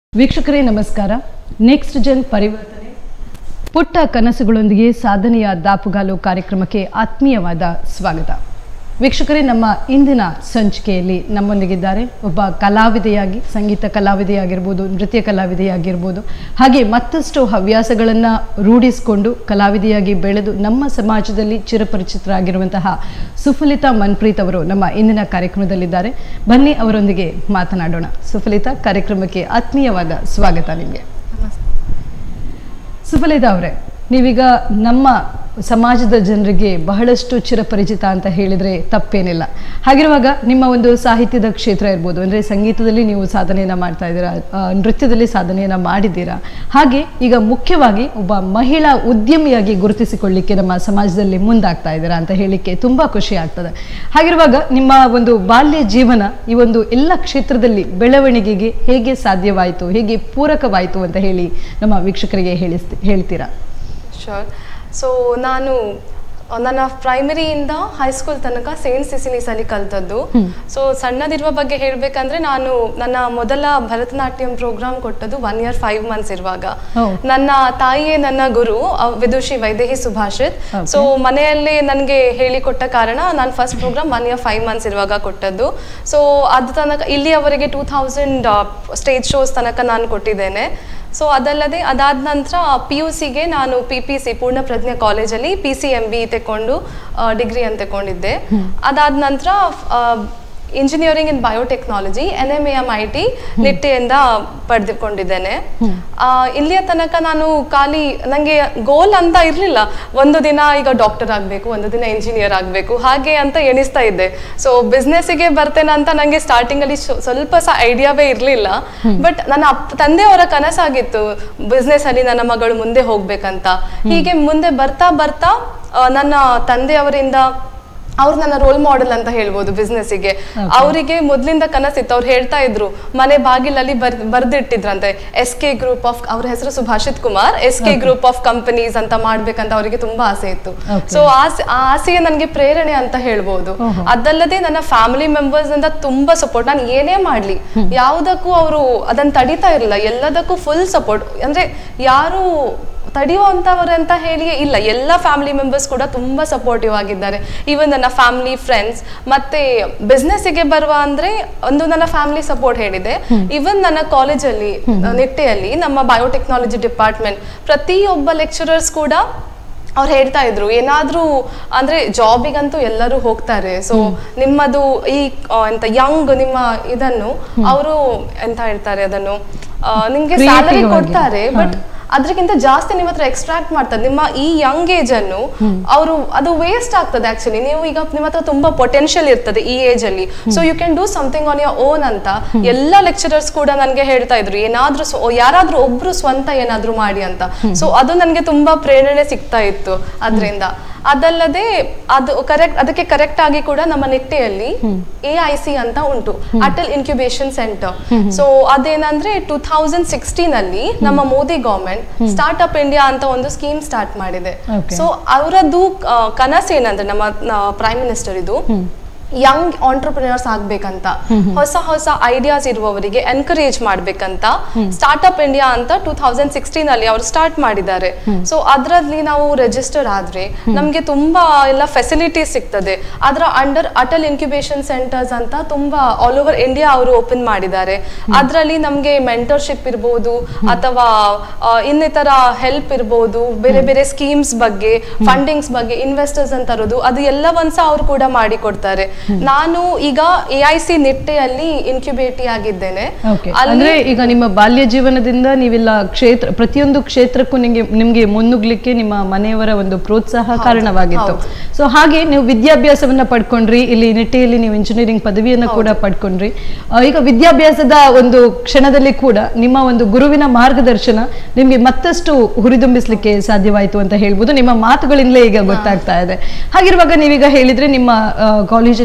ವೀಕ್ಷಕರೇ ನಮಸ್ಕಾರ ನೆಕ್ಸ್ಟ್ ಜನ್ ಪರಿವರ್ತನೆ ಪುಟ್ಟ ಕನಸುಗಳೊಂದಿಗೆ ಸಾಧನೆಯ ದಾಪುಗಾಲು ಕಾರ್ಯಕ್ರಮಕ್ಕೆ ಆತ್ಮೀಯವಾದ ಸ್ವಾಗತ ವೀಕ್ಷಕರೇ ನಮ್ಮ ಇಂದಿನ ಸಂಚಿಕೆಯಲ್ಲಿ ನಮ್ಮೊಂದಿಗಿದ್ದಾರೆ ಒಬ್ಬ ಕಲಾವಿದೆಯಾಗಿ ಸಂಗೀತ ಕಲಾವಿದೆಯಾಗಿರ್ಬೋದು ನೃತ್ಯ ಕಲಾವಿದೆಯಾಗಿರ್ಬೋದು ಹಾಗೆ ಮತ್ತಷ್ಟು ಹವ್ಯಾಸಗಳನ್ನು ರೂಢಿಸಿಕೊಂಡು ಕಲಾವಿದೆಯಾಗಿ ಬೆಳೆದು ನಮ್ಮ ಸಮಾಜದಲ್ಲಿ ಚಿರಪರಿಚಿತರಾಗಿರುವಂತಹ ಸುಫಲಿತಾ ಮನ್ಪ್ರೀತ್ ಅವರು ನಮ್ಮ ಇಂದಿನ ಕಾರ್ಯಕ್ರಮದಲ್ಲಿದ್ದಾರೆ ಬನ್ನಿ ಅವರೊಂದಿಗೆ ಮಾತನಾಡೋಣ ಸುಫಲಿತಾ ಕಾರ್ಯಕ್ರಮಕ್ಕೆ ಆತ್ಮೀಯವಾದ ಸ್ವಾಗತ ನಿಮಗೆ ಸುಫಲಿತಾ ಅವರೇ ನೀವೀಗ ನಮ್ಮ ಸಮಾಜದ ಜನರಿಗೆ ಬಹಳಷ್ಟು ಚಿರಪರಿಚಿತ ಅಂತ ಹೇಳಿದರೆ ತಪ್ಪೇನಿಲ್ಲ ಹಾಗಿರುವಾಗ ನಿಮ್ಮ ಒಂದು ಸಾಹಿತ್ಯದ ಕ್ಷೇತ್ರ ಇರ್ಬೋದು ಅಂದರೆ ಸಂಗೀತದಲ್ಲಿ ನೀವು ಸಾಧನೆಯನ್ನು ಮಾಡ್ತಾ ಇದ್ದೀರಾ ಆ, ನೃತ್ಯದಲ್ಲಿ ಸಾಧನೆಯನ್ನು ಮಾಡಿದ್ದೀರಾ ಹಾಗೆ ಈಗ ಮುಖ್ಯವಾಗಿ ಒಬ್ಬ ಮಹಿಳಾ ಉದ್ಯಮಿಯಾಗಿ ಗುರುತಿಸಿಕೊಳ್ಳಿಕ್ಕೆ ನಮ್ಮ ಸಮಾಜದಲ್ಲಿ ಮುಂದಾಗ್ತಾ ಇದ್ದೀರಾ ಅಂತ ಹೇಳಿಕ್ಕೆ ತುಂಬ ಖುಷಿ ಆಗ್ತದೆ ಹಾಗಿರುವಾಗ ನಿಮ್ಮ ಒಂದು ಬಾಲ್ಯ ಜೀವನ ಈ ಒಂದು ಎಲ್ಲ ಕ್ಷೇತ್ರದಲ್ಲಿ ಬೆಳವಣಿಗೆಗೆ ಹೇಗೆ ಸಾಧ್ಯವಾಯಿತು ಹೇಗೆ ಪೂರಕವಾಯಿತು ಅಂತ ಹೇಳಿ ನಮ್ಮ ವೀಕ್ಷಕರಿಗೆ ಹೇಳಿಸ್ ಹೇಳ್ತೀರಾ ಶೋರ್ ಸೊ ನಾನು ಆ, ನನ್ನ ಪ್ರೈಮರಿಯಿಂದ ಹೈಸ್ಕೂಲ್ ತನಕ ಸೇಂಟ್ ಸಿಸಿಲೀಸಲ್ಲಿ ಕಲ್ತದ್ದು ಸೊ ಸಣ್ಣದಿರುವ ಬಗ್ಗೆ ಹೇಳಬೇಕಂದ್ರೆ ನಾನು ನನ್ನ ಮೊದಲ ಭರತನಾಟ್ಯಂ ಪ್ರೋಗ್ರಾಮ್ ಕೊಟ್ಟದ್ದು ಒನ್ ಇಯರ್ ಫೈವ್ ಮಂತ್ಸ್ ಇರುವಾಗ ಓ. ನನ್ನ ತಾಯಿಯೇ ನನ್ನ ಗುರು ಆ, ವಿದುಷಿ ವೈದೇಹಿ ಸುಭಾಷಿತ್ ಸೊ ಮನೆಯಲ್ಲಿ ನನಗೆ ಹೇಳಿಕೊಟ್ಟ ಕಾರಣ ನಾನು first program one year five months ಇರುವಾಗ ಕೊಟ್ಟದ್ದು ಸೊ ಅದು ತನಕ ಇಲ್ಲಿಯವರೆಗೆ ಟೂ ಥೌಸಂಡ್ ಸ್ಟೇಜ್ ಶೋಸ್ ತನಕ ನಾನು ಕೊಟ್ಟಿದ್ದೇನೆ ಸೊ ಅದಲ್ಲದೆ ಅದಾದ ನಂತರ ಪಿ ಯು ಸಿಗೆ ನಾನು P P C Poorna Prajna ಕಾಲೇಜಲ್ಲಿ ಪಿ ಸಿ ಎಂ ಬಿ ತೆಕೊಂಡು ಡಿಗ್ರಿ ಅಂತ ತೆಕೊಂಡಿದ್ದೆ ಅದಾದ ನಂತರ engineering in biotechnology N M M I T ನಿಟ್ಟೆಯಿಂದ ಪಡೆದುಕೊಂಡಿದ್ದೇನೆ ಆ, ಇಲ್ಲಿಯ ತನಕ ನಾನು ಖಾಲಿ ನನಗೆ ಗೋಲ್ ಅಂತ ಇರಲಿಲ್ಲ ಒಂದು ದಿನ ಈಗ ಡಾಕ್ಟರ್ ಆಗಬೇಕು ಒಂದು ದಿನ ಇಂಜಿನಿಯರ್ ಆಗಬೇಕು ಹಾಗೆ ಅಂತ ಎಣಿಸ್ತಾ ಇದ್ದೆ ಸೊ ಬಿಸ್ನೆಸ್ಸಿಗೆ ಬರ್ತೇನೆ ಅಂತ ನನಗೆ ಸ್ಟಾರ್ಟಿಂಗಲ್ಲಿ ಸ್ವಲ್ಪ ಸಹ ಐಡಿಯಾವೇ ಇರಲಿಲ್ಲ ಬಟ್ ನನ್ನ ಅಪ್ಪ ತಂದೆಯವರ ಕನಸಾಗಿತ್ತು ಬಿಸ್ನೆಸ್ ಅಲ್ಲಿ ನನ್ನ ಮಗಳು ಮುಂದೆ ಹೋಗ್ಬೇಕಂತ ಹೀಗೆ ಮುಂದೆ ಬರ್ತಾ ಬರ್ತಾ ಆ, ನನ್ನ ತಂದೆಯವರಿಂದ ಅವ್ರು ನನ್ನ ರೋಲ್ ಮಾಡೆಲ್ ಅಂತ ಹೇಳ್ಬೋದು ಬಿಸ್ನೆಸ್ಸಿಗೆ ಅವರಿಗೆ ಮೊದ್ಲಿಂದ ಕನಸಿತ್ತು ಅವ್ರು ಹೇಳ್ತಾ ಇದ್ರು ಮನೆ ಬಾಗಿಲಲ್ಲಿ ಬರ್ ಬರ್ದಿಟ್ಟಿದ್ರಂತೆ ಎಸ್ ಕೆ ಗ್ರೂಪ್ ಆಫ್ ಅವ್ರ ಹೆಸರು Subhashith Kumar S K group of companies ಅಂತ ಮಾಡ್ಬೇಕಂತ ಅವರಿಗೆ ತುಂಬಾ ಆಸೆ ಇತ್ತು Okay. ಸೊ ಆಸೆ ಆ ಆಸೆಗೆ ನನಗೆ ಪ್ರೇರಣೆ ಅಂತ ಹೇಳ್ಬೋದು ಓಹೋ. ಅದಲ್ಲದೆ ನನ್ನ ಫ್ಯಾಮಿಲಿ ಮೆಂಬರ್ಸ್ ಇಂದ ತುಂಬಾ ಸಪೋರ್ಟ್ ನಾನು ಏನೇ ಮಾಡ್ಲಿ ಯಾವುದಕ್ಕೂ ಅವರು ಅದನ್ನ ತಡಿತಾ ಇರಲಿಲ್ಲ ಎಲ್ಲದಕ್ಕೂ ಫುಲ್ ಸಪೋರ್ಟ್ ಅಂದ್ರೆ ಯಾರು ತಡೆಯುವಂತವರು ಅಂತ ಹೇಳಿ ಇಲ್ಲ ಎಲ್ಲ ಫ್ಯಾಮಿಲಿ ಮೆಂಬರ್ಸ್ ಕೂಡ ತುಂಬಾ ಸಪೋರ್ಟಿವ್ ಆಗಿದ್ದಾರೆ ಈವನ್ ನನ್ನ ಫ್ಯಾಮಿಲಿ ಫ್ರೆಂಡ್ಸ್ ಮತ್ತೆ ಬಿಸ್ನೆಸ್ಸಿಗೆ ಬರುವ ಅಂದ್ರೆ ಒಂದು ನನ್ನ ಫ್ಯಾಮಿಲಿ ಸಪೋರ್ಟ್ ಹೇಳಿದೆ ಇವನ್ ನನ್ನ ಕಾಲೇಜಲ್ಲಿ ನಿಟ್ಟೆಯಲ್ಲಿ ನಮ್ಮ ಬಯೋಟೆಕ್ನಾಲಜಿ ಡಿಪಾರ್ಟ್ಮೆಂಟ್ ಪ್ರತಿಯೊಬ್ಬ ಲೆಕ್ಚರರ್ಸ್ ಕೂಡ ಅವ್ರು ಹೇಳ್ತಾ ಇದ್ರು ಏನಾದ್ರೂ ಅಂದ್ರೆ ಜಾಬಿಗಂತೂ ಎಲ್ಲರೂ ಹೋಗ್ತಾರೆ ಸೊ ನಿಮ್ಮದು ಈ ಆ, ಎಂತ ಯಂಗ್ ನಿಮ್ಮ ಇದನ್ನು ಅವರು ಎಂತ ಹೇಳ್ತಾರೆ ಅದನ್ನು ಆ, ನಿಮ್ಗೆ Creative ಸ್ಯಾಲರಿ ಆಗಿ. ಕೊಡ್ತಾರೆ ಬಟ್ ಹಾ. ಅದಕ್ಕಿಂತ ಜಾಸ್ತಿ ನಿಮ್ಮ ಹತ್ರ ಎಕ್ಸ್ಟ್ರಾಕ್ಟ್ ಮಾಡ್ತಾರೆ ನಿಮ್ಮ ಈ ಯಂಗ್ ಏಜ್ ಅನ್ನು ಅವರು ಅದು ವೇಸ್ಟ್ ಆಗ್ತದೆ ಆಕ್ಚುಲಿ ನೀವು ಈಗ ನಿಮ್ಮ ಹತ್ರ ತುಂಬಾ ಪೊಟೆನ್ಶಿಯಲ್ ಇರ್ತದೆ ಈ ಏಜ್ ಅಲ್ಲಿ so you can do something on your own ಅಂತ ಎಲ್ಲ ಲೆಕ್ಚರರ್ಸ್ ಕೂಡ ನನಗೆ ಹೇಳ್ತಾ ಇದ್ರು ಏನಾದ್ರೂ ಸ್ವ- ಯಾರಾದ್ರೂ ಒಬ್ರು ಸ್ವಂತ ಏನಾದ್ರೂ ಮಾಡಿ ಅಂತ ಸೊ ಅದು ನನಗೆ ತುಂಬಾ ಪ್ರೇರಣೆ ಸಿಗ್ತಾ ಇತ್ತು ಅದರಿಂದ ಅದಲ್ಲದೆ ಅದು ಕರೆಕ್ಟ್ ಅದಕ್ಕೆ ಕರೆಕ್ಟ್ ಆಗಿ ಕೂಡ ನಮ್ಮ ನಿಟ್ಟೆಯಲ್ಲಿ ಎ ಐ ಸಿ ಅಂತ ಉಂಟು ಅಟಲ್ ಇನ್ಕ್ಯುಬೇಷನ್ ಸೆಂಟರ್ ಸೊ ಅದೇನಂದ್ರೆ ಟೂ ಥೌಸಂಡ್ ಸಿಕ್ಸ್ಟೀನ್ ಅಲ್ಲಿ ನಮ್ಮ Modi government start up India ಅಂತ ಒಂದು ಸ್ಕೀಮ್ ಸ್ಟಾರ್ಟ್ ಮಾಡಿದೆ Okay. ಸೊ ಅವರದ್ದು ಕನಸು ಏನಂದ್ರೆ ನಮ್ಮ ಪ್ರೈಮ್ ಮಿನಿಸ್ಟರ್ ಇದು ಯಂಗ್ ಆಂಟರ್ಪ್ರಿನರ್ಸ್ ಆಗ್ಬೇಕಂತ ಹೊಸ ಹೊಸ ಐಡಿಯಾಸ್ ಇರುವವರಿಗೆ ಎನ್ಕರೇಜ್ ಮಾಡ್ಬೇಕಂತ ಸ್ಟಾರ್ಟ್ಅಪ್ ಇಂಡಿಯಾ ಅಂತ ಟೂ ಥೌಸಂಡ್ ಸಿಕ್ಸ್ಟೀನ್ ಅಲ್ಲಿ ಅವರು ಸ್ಟಾರ್ಟ್ ಮಾಡಿದ್ದಾರೆ ಸೊ ಅದರಲ್ಲಿ ನಾವು ರಿಜಿಸ್ಟರ್ ಆದ್ರೆ ನಮ್ಗೆ ತುಂಬಾ ಎಲ್ಲ ಫೆಸಿಲಿಟೀಸ್ ಸಿಗ್ತದೆ ಅದರ ಅಂಡರ್ ಅಟಲ್ ಇನ್ಕ್ಯುಬೇಷನ್ ಸೆಂಟರ್ಸ್ ಅಂತ ತುಂಬಾ ಆಲ್ ಓವರ್ ಇಂಡಿಯಾ ಅವರು ಓಪನ್ ಮಾಡಿದ್ದಾರೆ ಅದರಲ್ಲಿ ನಮ್ಗೆ ಮೆಂಟರ್ಶಿಪ್ ಇರ್ಬೋದು ಅಥವಾ ಆ, ಇನ್ನಿತರ ಹೆಲ್ಪ್ ಇರ್ಬೋದು ಬೇರೆ ಬೇರೆ ಸ್ಕೀಮ್ಸ್ ಬಗ್ಗೆ ಫಂಡಿಂಗ್ಸ್ ಬಗ್ಗೆ ಇನ್ವೆಸ್ಟರ್ಸ್ ಅಂತ ಇರೋದು ಅದು ಎಲ್ಲವನ್ನ ಸಹ ಅವ್ರು ಕೂಡ ಮಾಡಿ ಕೊಡ್ತಾರೆ ನಾನು ಈಗ ಎ ಐ ಸಿ ನಿಟ್ಟೆಯಲ್ಲಿ ಇನ್ಕ್ಯುಬೇಟಿ ಆಗಿದ್ದೇನೆ ಓಕೆ ಅಲ್ಲಿ ಅಂದ್ರೆ ಈಗ ನಿಮ್ಮ ಬಾಲ್ಯ ಜೀವನದಿಂದ ನೀವೆಲ್ಲ ಕ್ಷೇತ್ರ ಪ್ರತಿಯೊಂದು ಕ್ಷೇತ್ರಕ್ಕೂ ನಿಮಗೆ ನಿಮ್ಗೆ ಮುನ್ನುಗ್ಲಿಕ್ಕೆ ನಿಮ್ಮ ಮನೆಯವರ ಒಂದು ಪ್ರೋತ್ಸಾಹ ಕಾರಣವಾಗಿತ್ತು ಸೊ ಹಾಗೆ ನೀವು ವಿದ್ಯಾಭ್ಯಾಸವನ್ನ ಪಡ್ಕೊಂಡ್ರಿ ಇಲ್ಲಿ ನಿಟ್ಟೆಯಲ್ಲಿ ನೀವು ಇಂಜಿನಿಯರಿಂಗ್ ಪದವಿಯನ್ನ ಕೂಡ ಪಡ್ಕೊಂಡ್ರಿ ಆ, ಈಗ ವಿದ್ಯಾಭ್ಯಾಸದ ಒಂದು ಕ್ಷಣದಲ್ಲಿ ಕೂಡ ನಿಮ್ಮ ಒಂದು ಗುರುವಿನ ಮಾರ್ಗದರ್ಶನ ನಿಮ್ಗೆ ಮತ್ತಷ್ಟು ಹುರಿದುಂಬಿಸ್ಲಿಕ್ಕೆ ಸಾಧ್ಯವಾಯಿತು ಅಂತ ಹೇಳ್ಬೋದು ನಿಮ್ಮ ಮಾತುಗಳಿಂದಲೇ ಈಗ ಗೊತ್ತಾಗ್ತಾ ಇದೆ ಹಾಗಿರುವಾಗ ನೀವೀಗ ಹೇಳಿದ್ರೆ ನಿಮ್ಮ ಕಾಲೇಜಲ್ಲಿ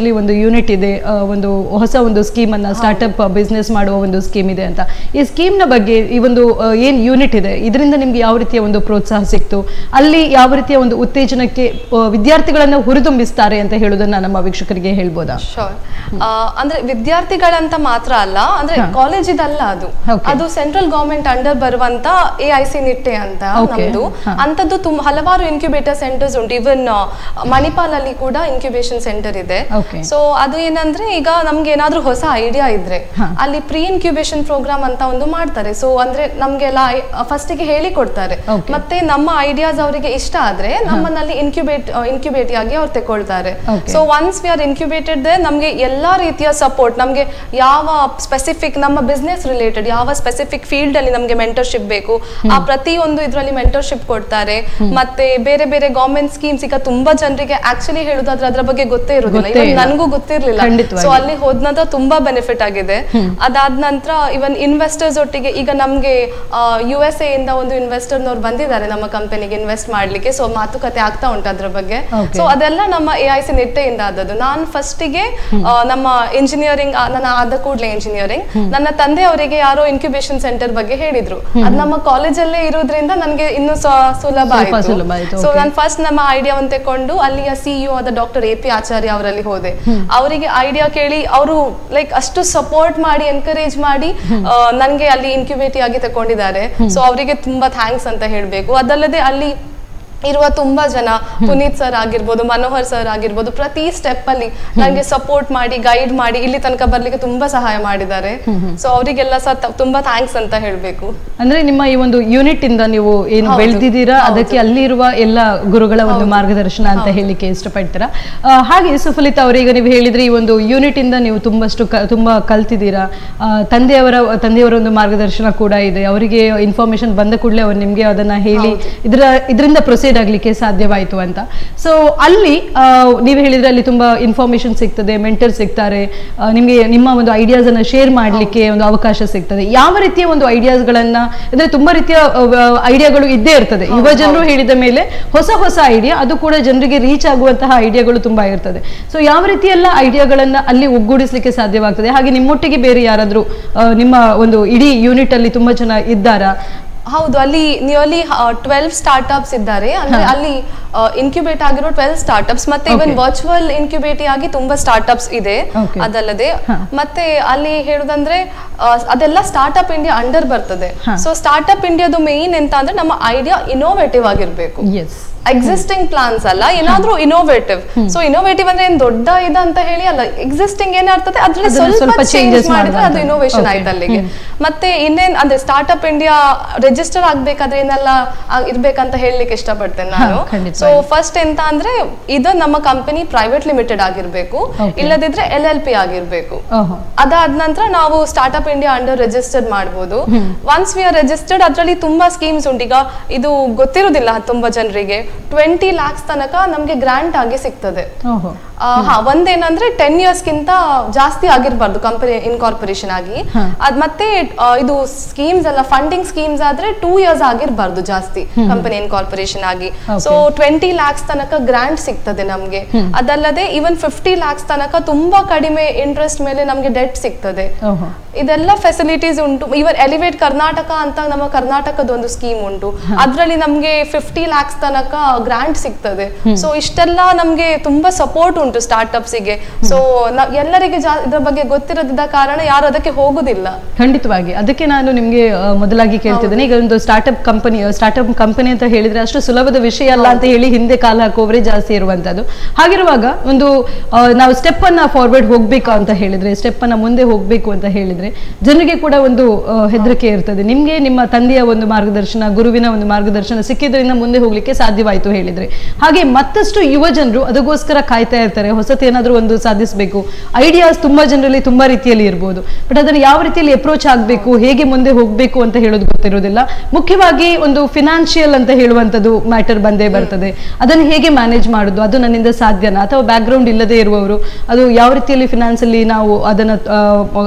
ಕಾಲೇಜಲ್ಲಿ ಒಂದು ಯೂನಿಟ್ ಇದೆ ಆ, ಒಂದು ಹೊಸ ಒಂದು ಸ್ಕೀಮ್ ಅನ್ನ ಸ್ಟಾರ್ಟ್ಅಪ್ ಬಿಸ್ನೆಸ್ ಮಾಡುವ ಒಂದು ಸ್ಕೀಮ್ ಇದೆ ಅಂತ ಈ ಸ್ಕೀಮ್ ನ ಬಗ್ಗೆ ಈ ಒಂದು ಆ, ಏನ್ ಯೂನಿಟ್ ಇದೆ ಇದರಿಂದ ನಿಮ್ಗೆ ಯಾವ ರೀತಿಯ ಒಂದು ಪ್ರೋತ್ಸಾಹ ಸಿಕ್ತು ಅಲ್ಲಿ ಯಾವ ರೀತಿಯ ಒಂದು ಉತ್ತೇಜನಕ್ಕೆ ಆ, ವಿದ್ಯಾರ್ಥಿಗಳನ್ನ ಹುರಿದುಂಬಿಸ್ತಾರೆ ಅಂತ ಹೇಳೋದನ್ನ ನಮ್ಮ ವೀಕ್ಷಕರಿಗೆ ಹೇಳ್ಬೋದಾ ಶೋರ್ ಅಂದ್ರೆ ವಿದ್ಯಾರ್ಥಿಗಳಂತ ಮಾತ್ರ ಅಲ್ಲ ಅಂದ್ರೆ ಹಾ. ಕಾಲೇಜಿದಲ್ಲ ಅದು Okay. ಅದು ಸೆಂಟ್ರಲ್ ಗವರ್ಮೆಂಟ್ ಅಂಡರ್ ಬರುವಂತ ಎ ಐ ಸಿ ನಿಟ್ಟೆ ಅಂತ Okay. ನಮ್ದು ಹಾ. ಅಂತದ್ದು ತುಂಬ ಹಲವಾರು ಇನ್ಕ್ಯುಬೇಟರ್ ಸೆಂಟರ್ಸ್ ಉಂಟು ಇವನ್ ಮಣಿಪಾಲ್ ಅಲ್ಲಿ ಕೂಡ ಇನ್ಕ್ಯುಬೇಷನ್ ಸೆಂಟರ್ ಇದೆ Okay. ಸೊ ಅದು ಏನಂದ್ರೆ ಈಗ ನಮ್ಗೆ ಏನಾದ್ರೂ ಹೊಸ ಐಡಿಯಾ ಇದ್ರೆ ಹಾ. ಅಲ್ಲಿ ಪ್ರೀ ಇನ್ಕ್ಯುಬೇಷನ್ ಪ್ರೋಗ್ರಾಮ್ ಅಂತ ಒಂದು ಮಾಡ್ತಾರೆ ಸೊ ಅಂದ್ರೆ ನಮ್ಗೆಲ್ಲ ಫಸ್ಟಿಗೆ ಹೇಳಿ ಕೊಡ್ತಾರೆ Okay. ಮತ್ತೆ ನಮ್ಮ ಐಡಿಯಾಸ್ ಅವರಿಗೆ ಇಷ್ಟ ಆದ್ರೆ ನಮ್ಮನ್ನಲ್ಲಿ ಇನ್ಕ್ಯುಬೇಟ್ ಇನ್ಕ್ಯುಬೇಟ್ ಆಗಿ ಅವ್ರು ತಗೊಳ್ತಾರೆ Okay. So once we are incubated ನಮಗೆ ಎಲ್ಲಾ ರೀತಿಯ ಸಪೋರ್ಟ್ ನಮಗೆ ಯಾವ ಸ್ಪೆಸಿಫಿಕ್ ನಮ್ಮ ಬಿಸ್ನೆಸ್ ರಿಲೇಟೆಡ್ ಯಾವ ಸ್ಪೆಸಿಫಿಕ್ ಫೀಲ್ಡ್ ಅಲ್ಲಿ ನಮಗೆ ಮೆಂಟರ್ಶಿಪ್ ಬೇಕು ಆ ಪ್ರತಿಯೊಂದು ಇದರಲ್ಲಿ ಮೆಂಟರ್ಶಿಪ್ ಕೊಡ್ತಾರೆ ಮತ್ತೆ ಬೇರೆ ಬೇರೆ ಗವರ್ಮೆಂಟ್ ಸ್ಕೀಮ್ಸ್ ಈಗ ತುಂಬಾ ಜನರಿಗೆ ಆಕ್ಚುಲಿ ಹೇಳುದಾದ್ರೆ ಅದ್ರ ಬಗ್ಗೆ ಗೊತ್ತೇ ಇರುದಿಲ್ಲ ಗೊತ್ತೇ ಇವನ್ ಇಲ್ಲ. ನನಗೂ ಗೊತ್ತಿರ್ಲಿಲ್ಲ ಖಂಡಿತವಾಗಿ. ಸೊ ಅಲ್ಲಿ ಹೋದ ನಂತರ ತುಂಬಾ ಬೆನಿಫಿಟ್ ಆಗಿದೆ ಅದಾದ ನಂತರ ಇವನ್ ಇನ್ವೆಸ್ಟರ್ಸ್ ಒಟ್ಟಿಗೆ ಈಗ ನಮ್ಗೆ ಯು ಎಸ್ ಎ ಇಂದ ಒಂದು ಇನ್ವೆಸ್ಟರ್ನವ್ರು ಬಂದಿದ್ದಾರೆ ನಮ್ಮ ಕಂಪನಿಗೆ ಇನ್ವೆಸ್ಟ್ ಮಾಡ್ಲಿಕ್ಕೆ ಸೊ ಮಾತುಕತೆ ಆಗ್ತಾ ಉಂಟು ಅದ್ರ ಬಗ್ಗೆ Okay. ಸೊ ಅದೆಲ್ಲ ನಮ್ಮ ಎ ಐ ಸಿ ನಿಟ್ಟೆಯಿಂದ ಆದದ್ದು ನಾನು ಫಸ್ಟಿಗೆ ನಮ್ಮ ಇಂಜಿನಿಯರಿಂಗ್ ನನ್ನ ಆದ ಕೂಡಲೇ ಇಂಜಿನಿಯರಿಂಗ್ ನನ್ನ ತಂದೆ ಅವರಿಗೆ ಯಾರೋ ಇನ್ಕ್ಯುಬೇಷನ್ ಸೆಂಟರ್ ಬಗ್ಗೆ ಹೇಳಿದ್ರು ಅದ್ ನಮ್ಮ ಕಾಲೇಜಲ್ಲೇ ಇರೋದ್ರಿಂದ ನನಗೆ ಇನ್ನೂ ಸ- ಸುಲಭ ಸ್ವಲ್ಪ ಆಯ್ತು ಸುಲಭ ಆಯ್ತು, ಸೊ okay. ನಾನು ಫಸ್ಟ್ ನಮ್ಮ ಐಡಿಯಾವನ್ನು ತಕೊಂಡು ಅಲ್ಲಿಯ ಸಿಇಒ ಆದ ಡಾಕ್ಟರ್ ಎ ಪಿ ಆಚಾರ್ಯ ಅವರಲ್ಲಿ ಹೋದೆ ಅವರಿಗೆ ಐಡಿಯಾ ಕೇಳಿ ಅವರು ಲೈಕ್ ಅಷ್ಟು ಸಪೋರ್ಟ್ ಮಾಡಿ ಎನ್ಕರೇಜ್ ಮಾಡಿ ನನಗೆ ಅಲ್ಲಿ ಇನ್ಕ್ಯುಬೇಟಿ ಆಗಿ ತಕೊಂಡಿದ್ದಾರೆ ಸೊ ಅವರಿಗೆ ತುಂಬಾ ಥ್ಯಾಂಕ್ಸ್ ಅಂತ ಹೇಳಬೇಕು ಅದಲ್ಲದೆ ಅಲ್ಲಿ ಇರುವ ತುಂಬಾ ಜನ ಪುನೀತ್ ಸರ್ ಆಗಿರ್ಬೋದು ಮನೋಹರ್ ಸರ್ ಆಗಿರ್ಬೋದು ಪ್ರತಿ ಸ್ಟೆಪ್ ಅಲ್ಲಿ ನನಗೆ ಸಪೋರ್ಟ್ ಮಾಡಿ ಗೈಡ್ ಮಾಡಿ ಇಲ್ಲಿ ತನಕ ಬರ್ಲಿಕ್ಕೆ ತುಂಬಾ ಸಹಾಯ ಮಾಡಿದ್ದಾರೆ ಸೊ ಅವರಿಗೆಲ್ಲ ಸಹ ತ- ತುಂಬಾ ಥ್ಯಾಂಕ್ಸ್ ಅಂತ ಹೇಳಬೇಕು ಅಂದ್ರೆ ನಿಮ್ಮ ಈ ಒಂದು ಯೂನಿಟ್ ಇಂದ ನೀವು ಏನು ಹೌದು. ಬೆಳೆದಿದ್ದೀರಾ ಹೌದು. ಅದಕ್ಕೆ ಅಲ್ಲಿರುವ ಎಲ್ಲ ಗುರುಗಳ ಒಂದು ಮಾರ್ಗದರ್ಶನ ಅಂತ ಹೇಳಲಿಕ್ಕೆ ಇಷ್ಟಪಡ್ತೀರಾ ಆ, ಹಾಗೆ ಸುಫಲಿತ ಅವರು ಈಗ ನೀವು ಹೇಳಿದ್ರೆ ಈ ಒಂದು ಯೂನಿಟ್ ಇಂದ ನೀವು ತುಂಬಷ್ಟು ಕ- ತುಂಬಾ ಕಲ್ತಿದ್ದೀರಾ ಆ, ತಂದೆಯವರ ತಂದೆಯವರ ಒಂದು ಮಾರ್ಗದರ್ಶನ ಕೂಡ ಇದೆ ಅವರಿಗೆ ಇನ್ಫಾರ್ಮೇಶನ್ ಬಂದ ಕೂಡಲೇ ಅವ್ರು ನಿಮ್ಗೆ ಅದನ್ನ ಹೇಳಿ ಇದರ ಇದರಿಂದ ಪ್ರೊಸೀಡ್ ಆಗ್ಲಿಕ್ಕೆ ಸಾಧ್ಯವಾಯಿತು ಅಂತ ಸೊ ಅಲ್ಲಿ ಆ, ನೀವು ಹೇಳಿದ್ರೆ ಅಲ್ಲಿ ತುಂಬಾ ಇನ್ಫಾರ್ಮೇಶನ್ ಸಿಗ್ತದೆ ಮೆಂಟರ್ ಸಿಗ್ತಾರೆ ಆ, ನಿಮ್ಗೆ ನಿಮ್ಮ ಒಂದು ಐಡಿಯಾಸ್ ಅನ್ನ ಶೇರ್ ಮಾಡ್ಲಿಕ್ಕೆ ಒಂದು ಅವಕಾಶ ಸಿಗ್ತದೆ ಯಾವ ರೀತಿಯ ಒಂದು ಐಡಿಯಾಸ್ ಗಳನ್ನ ಅಂದ್ರೆ ತುಂಬಾ ರೀತಿಯ ಐಡಿಯಾಗಳು ಇದ್ದೇ ಇರ್ತದೆ ಯುವ ಜನರು ಹೇಳಿದ ಮೇಲೆ ಹೊಸ ಹೊಸ ಐಡಿಯಾ ಅದು ಕೂಡ ಜನರಿಗೆ ರೀಚ್ ಆಗುವಂತಹ ಐಡಿಯಾಗಳು ತುಂಬಾ ಇರ್ತದೆ ಸೊ ಯಾವ ರೀತಿ ಎಲ್ಲ ಐಡಿಯಾಗಳನ್ನ ಅಲ್ಲಿ ಒಗ್ಗೂಡಿಸ್ಲಿಕ್ಕೆ ಸಾಧ್ಯವಾಗ್ತದೆ ಹಾಗೆ ನಿಮ್ಮೊಟ್ಟಿಗೆ ಬೇರೆ ಯಾರಾದ್ರೂ ಆ, ನಿಮ್ಮ ಒಂದು ಇಡೀ ಯೂನಿಟ್ ಅಲ್ಲಿ ತುಂಬಾ ಜನ ಇದ್ದಾರಾ ಹೌದು ಅಲ್ಲಿ ನಿಯರ್ಲಿ ಟ್ವೆಲ್ವ್ ಸ್ಟಾರ್ಟ್ಅಪ್ಸ್ ಇದ್ದಾರೆ ಅಂದ್ರೆ ಅಲ್ಲಿ ಇನ್ಕ್ಯುಬೇಟ್ ಆಗಿರೋ ಟ್ವೆಲ್ವ್ ಸ್ಟಾರ್ಟ್ಅಪ್ಸ್ ಮತ್ತೆ ಇವನ್ Okay. ವರ್ಚುವಲ್ ಇನ್ಕ್ಯುಬೇಟಿ ಆಗಿ ತುಂಬಾ ಸ್ಟಾರ್ಟ್ಅಪ್ಸ್ ಇದೆ Okay. ಅದಲ್ಲದೆ ಹ. ಮತ್ತೆ ಅಲ್ಲಿ ಹೇಳುದಂದ್ರೆ ಆ, ಅದೆಲ್ಲ ಸ್ಟಾರ್ಟ್ಅಪ್ ಇಂಡಿಯಾ ಅಂಡರ್ ಬರ್ತದೆ ಹ. ಸೊ ಸ್ಟಾರ್ಟ್ಅಪ್ ಇಂಡಿಯಾದು ಮೇನ್ ಎಂತ ಅಂದ್ರೆ ನಮ್ಮ ಐಡಿಯಾ ಇನೋವೇಟಿವ್ ಆಗಿರ್ಬೇಕು ಎಸ್ ಎಕ್ಸಿಸ್ಟಿಂಗ್ ಪ್ಲಾನ್ಸ್ ಅಲ್ಲ ಏನಾದ್ರೂ ಇನೋವೇಟಿವ್ ಸೊ ಇನೋವೇಟಿವ್ ಅಂದ್ರೆ ಏನ್ ದೊಡ್ಡ ಇದ ಅಂತ ಹೇಳಿ ಅಲ್ಲ ಎಕ್ಸಿಸ್ಟಿಂಗ್ ಏನಾಗ್ತದೆ ಅದ್ರಲ್ಲಿ ಅದನ್ನ ಸ್ವಲ್ಪ ಸ್ವಲ್ಪ ಚೇಂಜಸ್ changes ಮಾಡಿದ್ರೆ ಅದು ಮಾಡುವಂಥದ್ದು. Innovation Okay. ಆಯ್ತು ಅಲ್ಲಿಗೆ ಮತ್ತೆ ಇನ್ನೇನ್ ಅಂದ್ರೆ ಸ್ಟಾರ್ಟ್ಅಪ್ ಇಂಡಿಯಾ ರಿಜಿಸ್ಟರ್ ಆಗ್ಬೇಕಾದ್ರೆ ಏನೆಲ್ಲ ಆ- ಇರ್ಬೇಕಂತ ಹೇಳಲಿಕ್ಕೆ ಇಷ್ಟಪಡ್ತೇನೆ ನಾನು ಹಾ, ಖಂಡಿತವಾಗಿ. ಸೊ ಫಸ್ಟ್ ಎಂತ ಅಂದ್ರೆ ಇದು ನಮ್ಮ ಕಂಪನಿ ಪ್ರೈವೇಟ್ ಲಿಮಿಟೆಡ್ ಆಗಿರ್ಬೇಕು Okay. ಇಲ್ಲದಿದ್ರೆ ಎಲ್ ಎಲ್ ಪಿ ಆಗಿರ್ಬೇಕು ಓಹೋ ಅದಾದ ನಂತರ ನಾವು ಸ್ಟಾರ್ಟ್ಅಪ್ ಇಂಡಿಯಾ ಅಂಡರ್ ರಿಜಿಸ್ಟರ್ಡ್ ಮಾಡ್ಬೋದು ಒನ್ಸ್ ವಿ ಆರ್ ರಿಜಿಸ್ಟರ್ಡ್ ಅದರಲ್ಲಿ ತುಂಬಾ ಸ್ಕೀಮ್ಸ್ ಉಂಟು ಈಗ ಇದು ಗೊತ್ತಿರುವುದಿಲ್ಲ ತುಂಬಾ ಜನರಿಗೆ ಟ್ವೆಂಟಿ ಲ್ಯಾಕ್ಸ್ ತನಕ ನಮ್ಗೆ ಗ್ರಾಂಟ್ ಆಗಿ ಸಿಗ್ತದೆ ಓಹೋ ಆ, ಹಾ ಒಂದೇನಂದ್ರೆ ಟೆನ್ ಗಿಂತ ಜಾಸ್ತಿ ಆಗಿರ್ಬಾರ್ದು ಕಂಪನಿ ಇನ್ಕಾರ್ಪೊರೇಷನ್ ಆಗಿ ಹ. ಅದ್ ಮತ್ತೆ ಆ, ಇದು ಸ್ಕೀಮ್ಸ್ ಎಲ್ಲ ಫಂಡಿಂಗ್ ಸ್ಕೀಮ್ಸ್ ಆದ್ರೆ ಟೂ ಇಯರ್ಸ್ ಆಗಿರ್ಬಾರ್ದು ಜಾಸ್ತಿ ಕಂಪನಿ ಇನ್ಕಾರ್ಪೊರೇಷನ್ ಆಗಿ Okay. ಸೊ ಟ್ವೆಂಟಿ ಲ್ಯಾಕ್ಸ್ ತನಕ ಗ್ರಾಂಟ್ ಸಿಗ್ತದೆ ನಮ್ಗೆ ಅದಲ್ಲದೆ ಈವನ್ ಫಿಫ್ಟಿ ಲ್ಯಾಕ್ಸ್ ತನಕ ತುಂಬಾ ಕಡಿಮೆ ಇಂಟ್ರೆಸ್ಟ್ ಮೇಲೆ ನಮ್ಗೆ ಡೆಟ್ ಸಿಗ್ತದೆ ಓಹೋ ಇದೆಲ್ಲ ಫೆಸಿಲಿಟೀಸ್ ಉಂಟು ಇವನ್ ಎಲಿವೇಟ್ ಕರ್ನಾಟಕ ಅಂತ ನಮ್ಮ ಕರ್ನಾಟಕದ ಒಂದು ಸ್ಕೀಮ್ ಉಂಟು ಅದ್ರಲ್ಲಿ ನಮ್ಗೆ ಫಿಫ್ಟಿ ಲ್ಯಾಕ್ಸ್ ತನಕ ಗ್ರಾಂಟ್ ಸಿಗ್ತದೆ ಸೊ ಇಷ್ಟೆಲ್ಲ ನಮ್ಗೆ ತುಂಬಾ ಸಪೋರ್ಟ್ ಉಂಟು ಸ್ಟಾರ್ಟ್ಅಪ್ಸ್ ಗೆ ಸೊ ಎಲ್ಲರಿಗೆ ಜಾ ಇದ್ರ ಬಗ್ಗೆ ಗೊತ್ತಿರೋದಿದ್ದ ಕಾರಣ ಯಾರು ಅದಕ್ಕೆ ಹೋಗುದಿಲ್ಲ ಖಂಡಿತವಾಗಿ ಅದಕ್ಕೆ ನಾನು ನಿಮ್ಗೆ ಆ, ಮೊದಲಾಗಿ ಕೇಳ್ತಿದ್ದೇನೆ ಈಗ ಒಂದು ಸ್ಟಾರ್ಟ್ಅಪ್ ಕಂಪನಿ ಸ್ಟಾರ್ಟ್ಅಪ್ ಕಂಪನಿ ಅಂತ ಹೇಳಿದ್ರೆ ಅಷ್ಟು ಸುಲಭದ ವಿಷಯ ಅಲ್ಲ ಅಂತ ಹೇಳಿ ಹಿಂದೆ ಕಾಲ ಹಾಕೋವರೇ ಜಾಸ್ತಿ ಇರುವಂತದ್ದು ಹಾಗಿರುವಾಗ ಒಂದು ಆ, ನಾವು ಸ್ಟೆಪ್ ಅನ್ನ ಫಾರ್ವರ್ಡ್ ಹೋಗ್ಬೇಕು ಅಂತ ಹೇಳಿದ್ರೆ ಸ್ಟೆಪ್ ಅನ್ನ ಮುಂದೆ ಹೋಗ್ಬೇಕು ಅಂತ ಹೇಳಿದ್ರೆ ಜನರಿಗೆ ಕೂಡ ಒಂದು ಆ, ಹೆದರಿಕೆ ಇರ್ತದೆ ನಿಮ್ಗೆ ನಿಮ್ಮ ತಂದೆಯ ಒಂದು ಮಾರ್ಗದರ್ಶನ ಗುರುವಿನ ಒಂದು ಮಾರ್ಗದರ್ಶನ ಸಿಕ್ಕಿದ್ರಿಂದ ಮುಂದೆ ಹೋಗ್ಲಿಕ್ಕೆ ಸಾಧ್ಯವಾಯಿತು ಹೇಳಿದ್ರೆ ಹಾಗೆ ಮತ್ತಷ್ಟು ಯುವ ಜನರು ಅದಕ್ಕೋಸ್ಕರ ಕಾಯ್ತಾ ಇರ್ತಾರೆ ಹೊಸತೇನಾದ್ರೂ ಒಂದು ಸಾಧಿಸಬೇಕು ಐಡಿಯಾಸ್ ತುಂಬಾ ಜನರಲ್ಲಿ ತುಂಬಾ ರೀತಿಯಲ್ಲಿ ಇರ್ಬೋದು ಬಟ್ ಅದನ್ನು ಯಾವ ರೀತಿಯಲ್ಲಿ ಅಪ್ರೋಚ್ ಆಗಬೇಕು ಹೇಗೆ ಮುಂದೆ ಹೋಗ್ಬೇಕು ಅಂತ ಹೇಳೋದು ಗೊತ್ತಿರೋದಿಲ್ಲ ಮುಖ್ಯವಾಗಿ ಒಂದು ಫಿನಾನ್ಷಿಯಲ್ ಅಂತ ಹೇಳುವಂಥದ್ದು ಮ್ಯಾಟರ್ ಬಂದೇ ಬರ್ತದೆ ಅದನ್ನು ಹೇಗೆ ಮ್ಯಾನೇಜ್ ಮಾಡೋದು ಅದು ನನ್ನಿಂದ ಸಾಧ್ಯನಾ ಅಥವಾ ಬ್ಯಾಕ್ ಗ್ರೌಂಡ್ ಇಲ್ಲದೆ ಇರುವವರು ಅದು ಯಾವ ರೀತಿಯಲ್ಲಿ ಫಿನಾನ್ಸ್ ಅಲ್ಲಿ ನಾವು ಅದನ್ನ ಆ,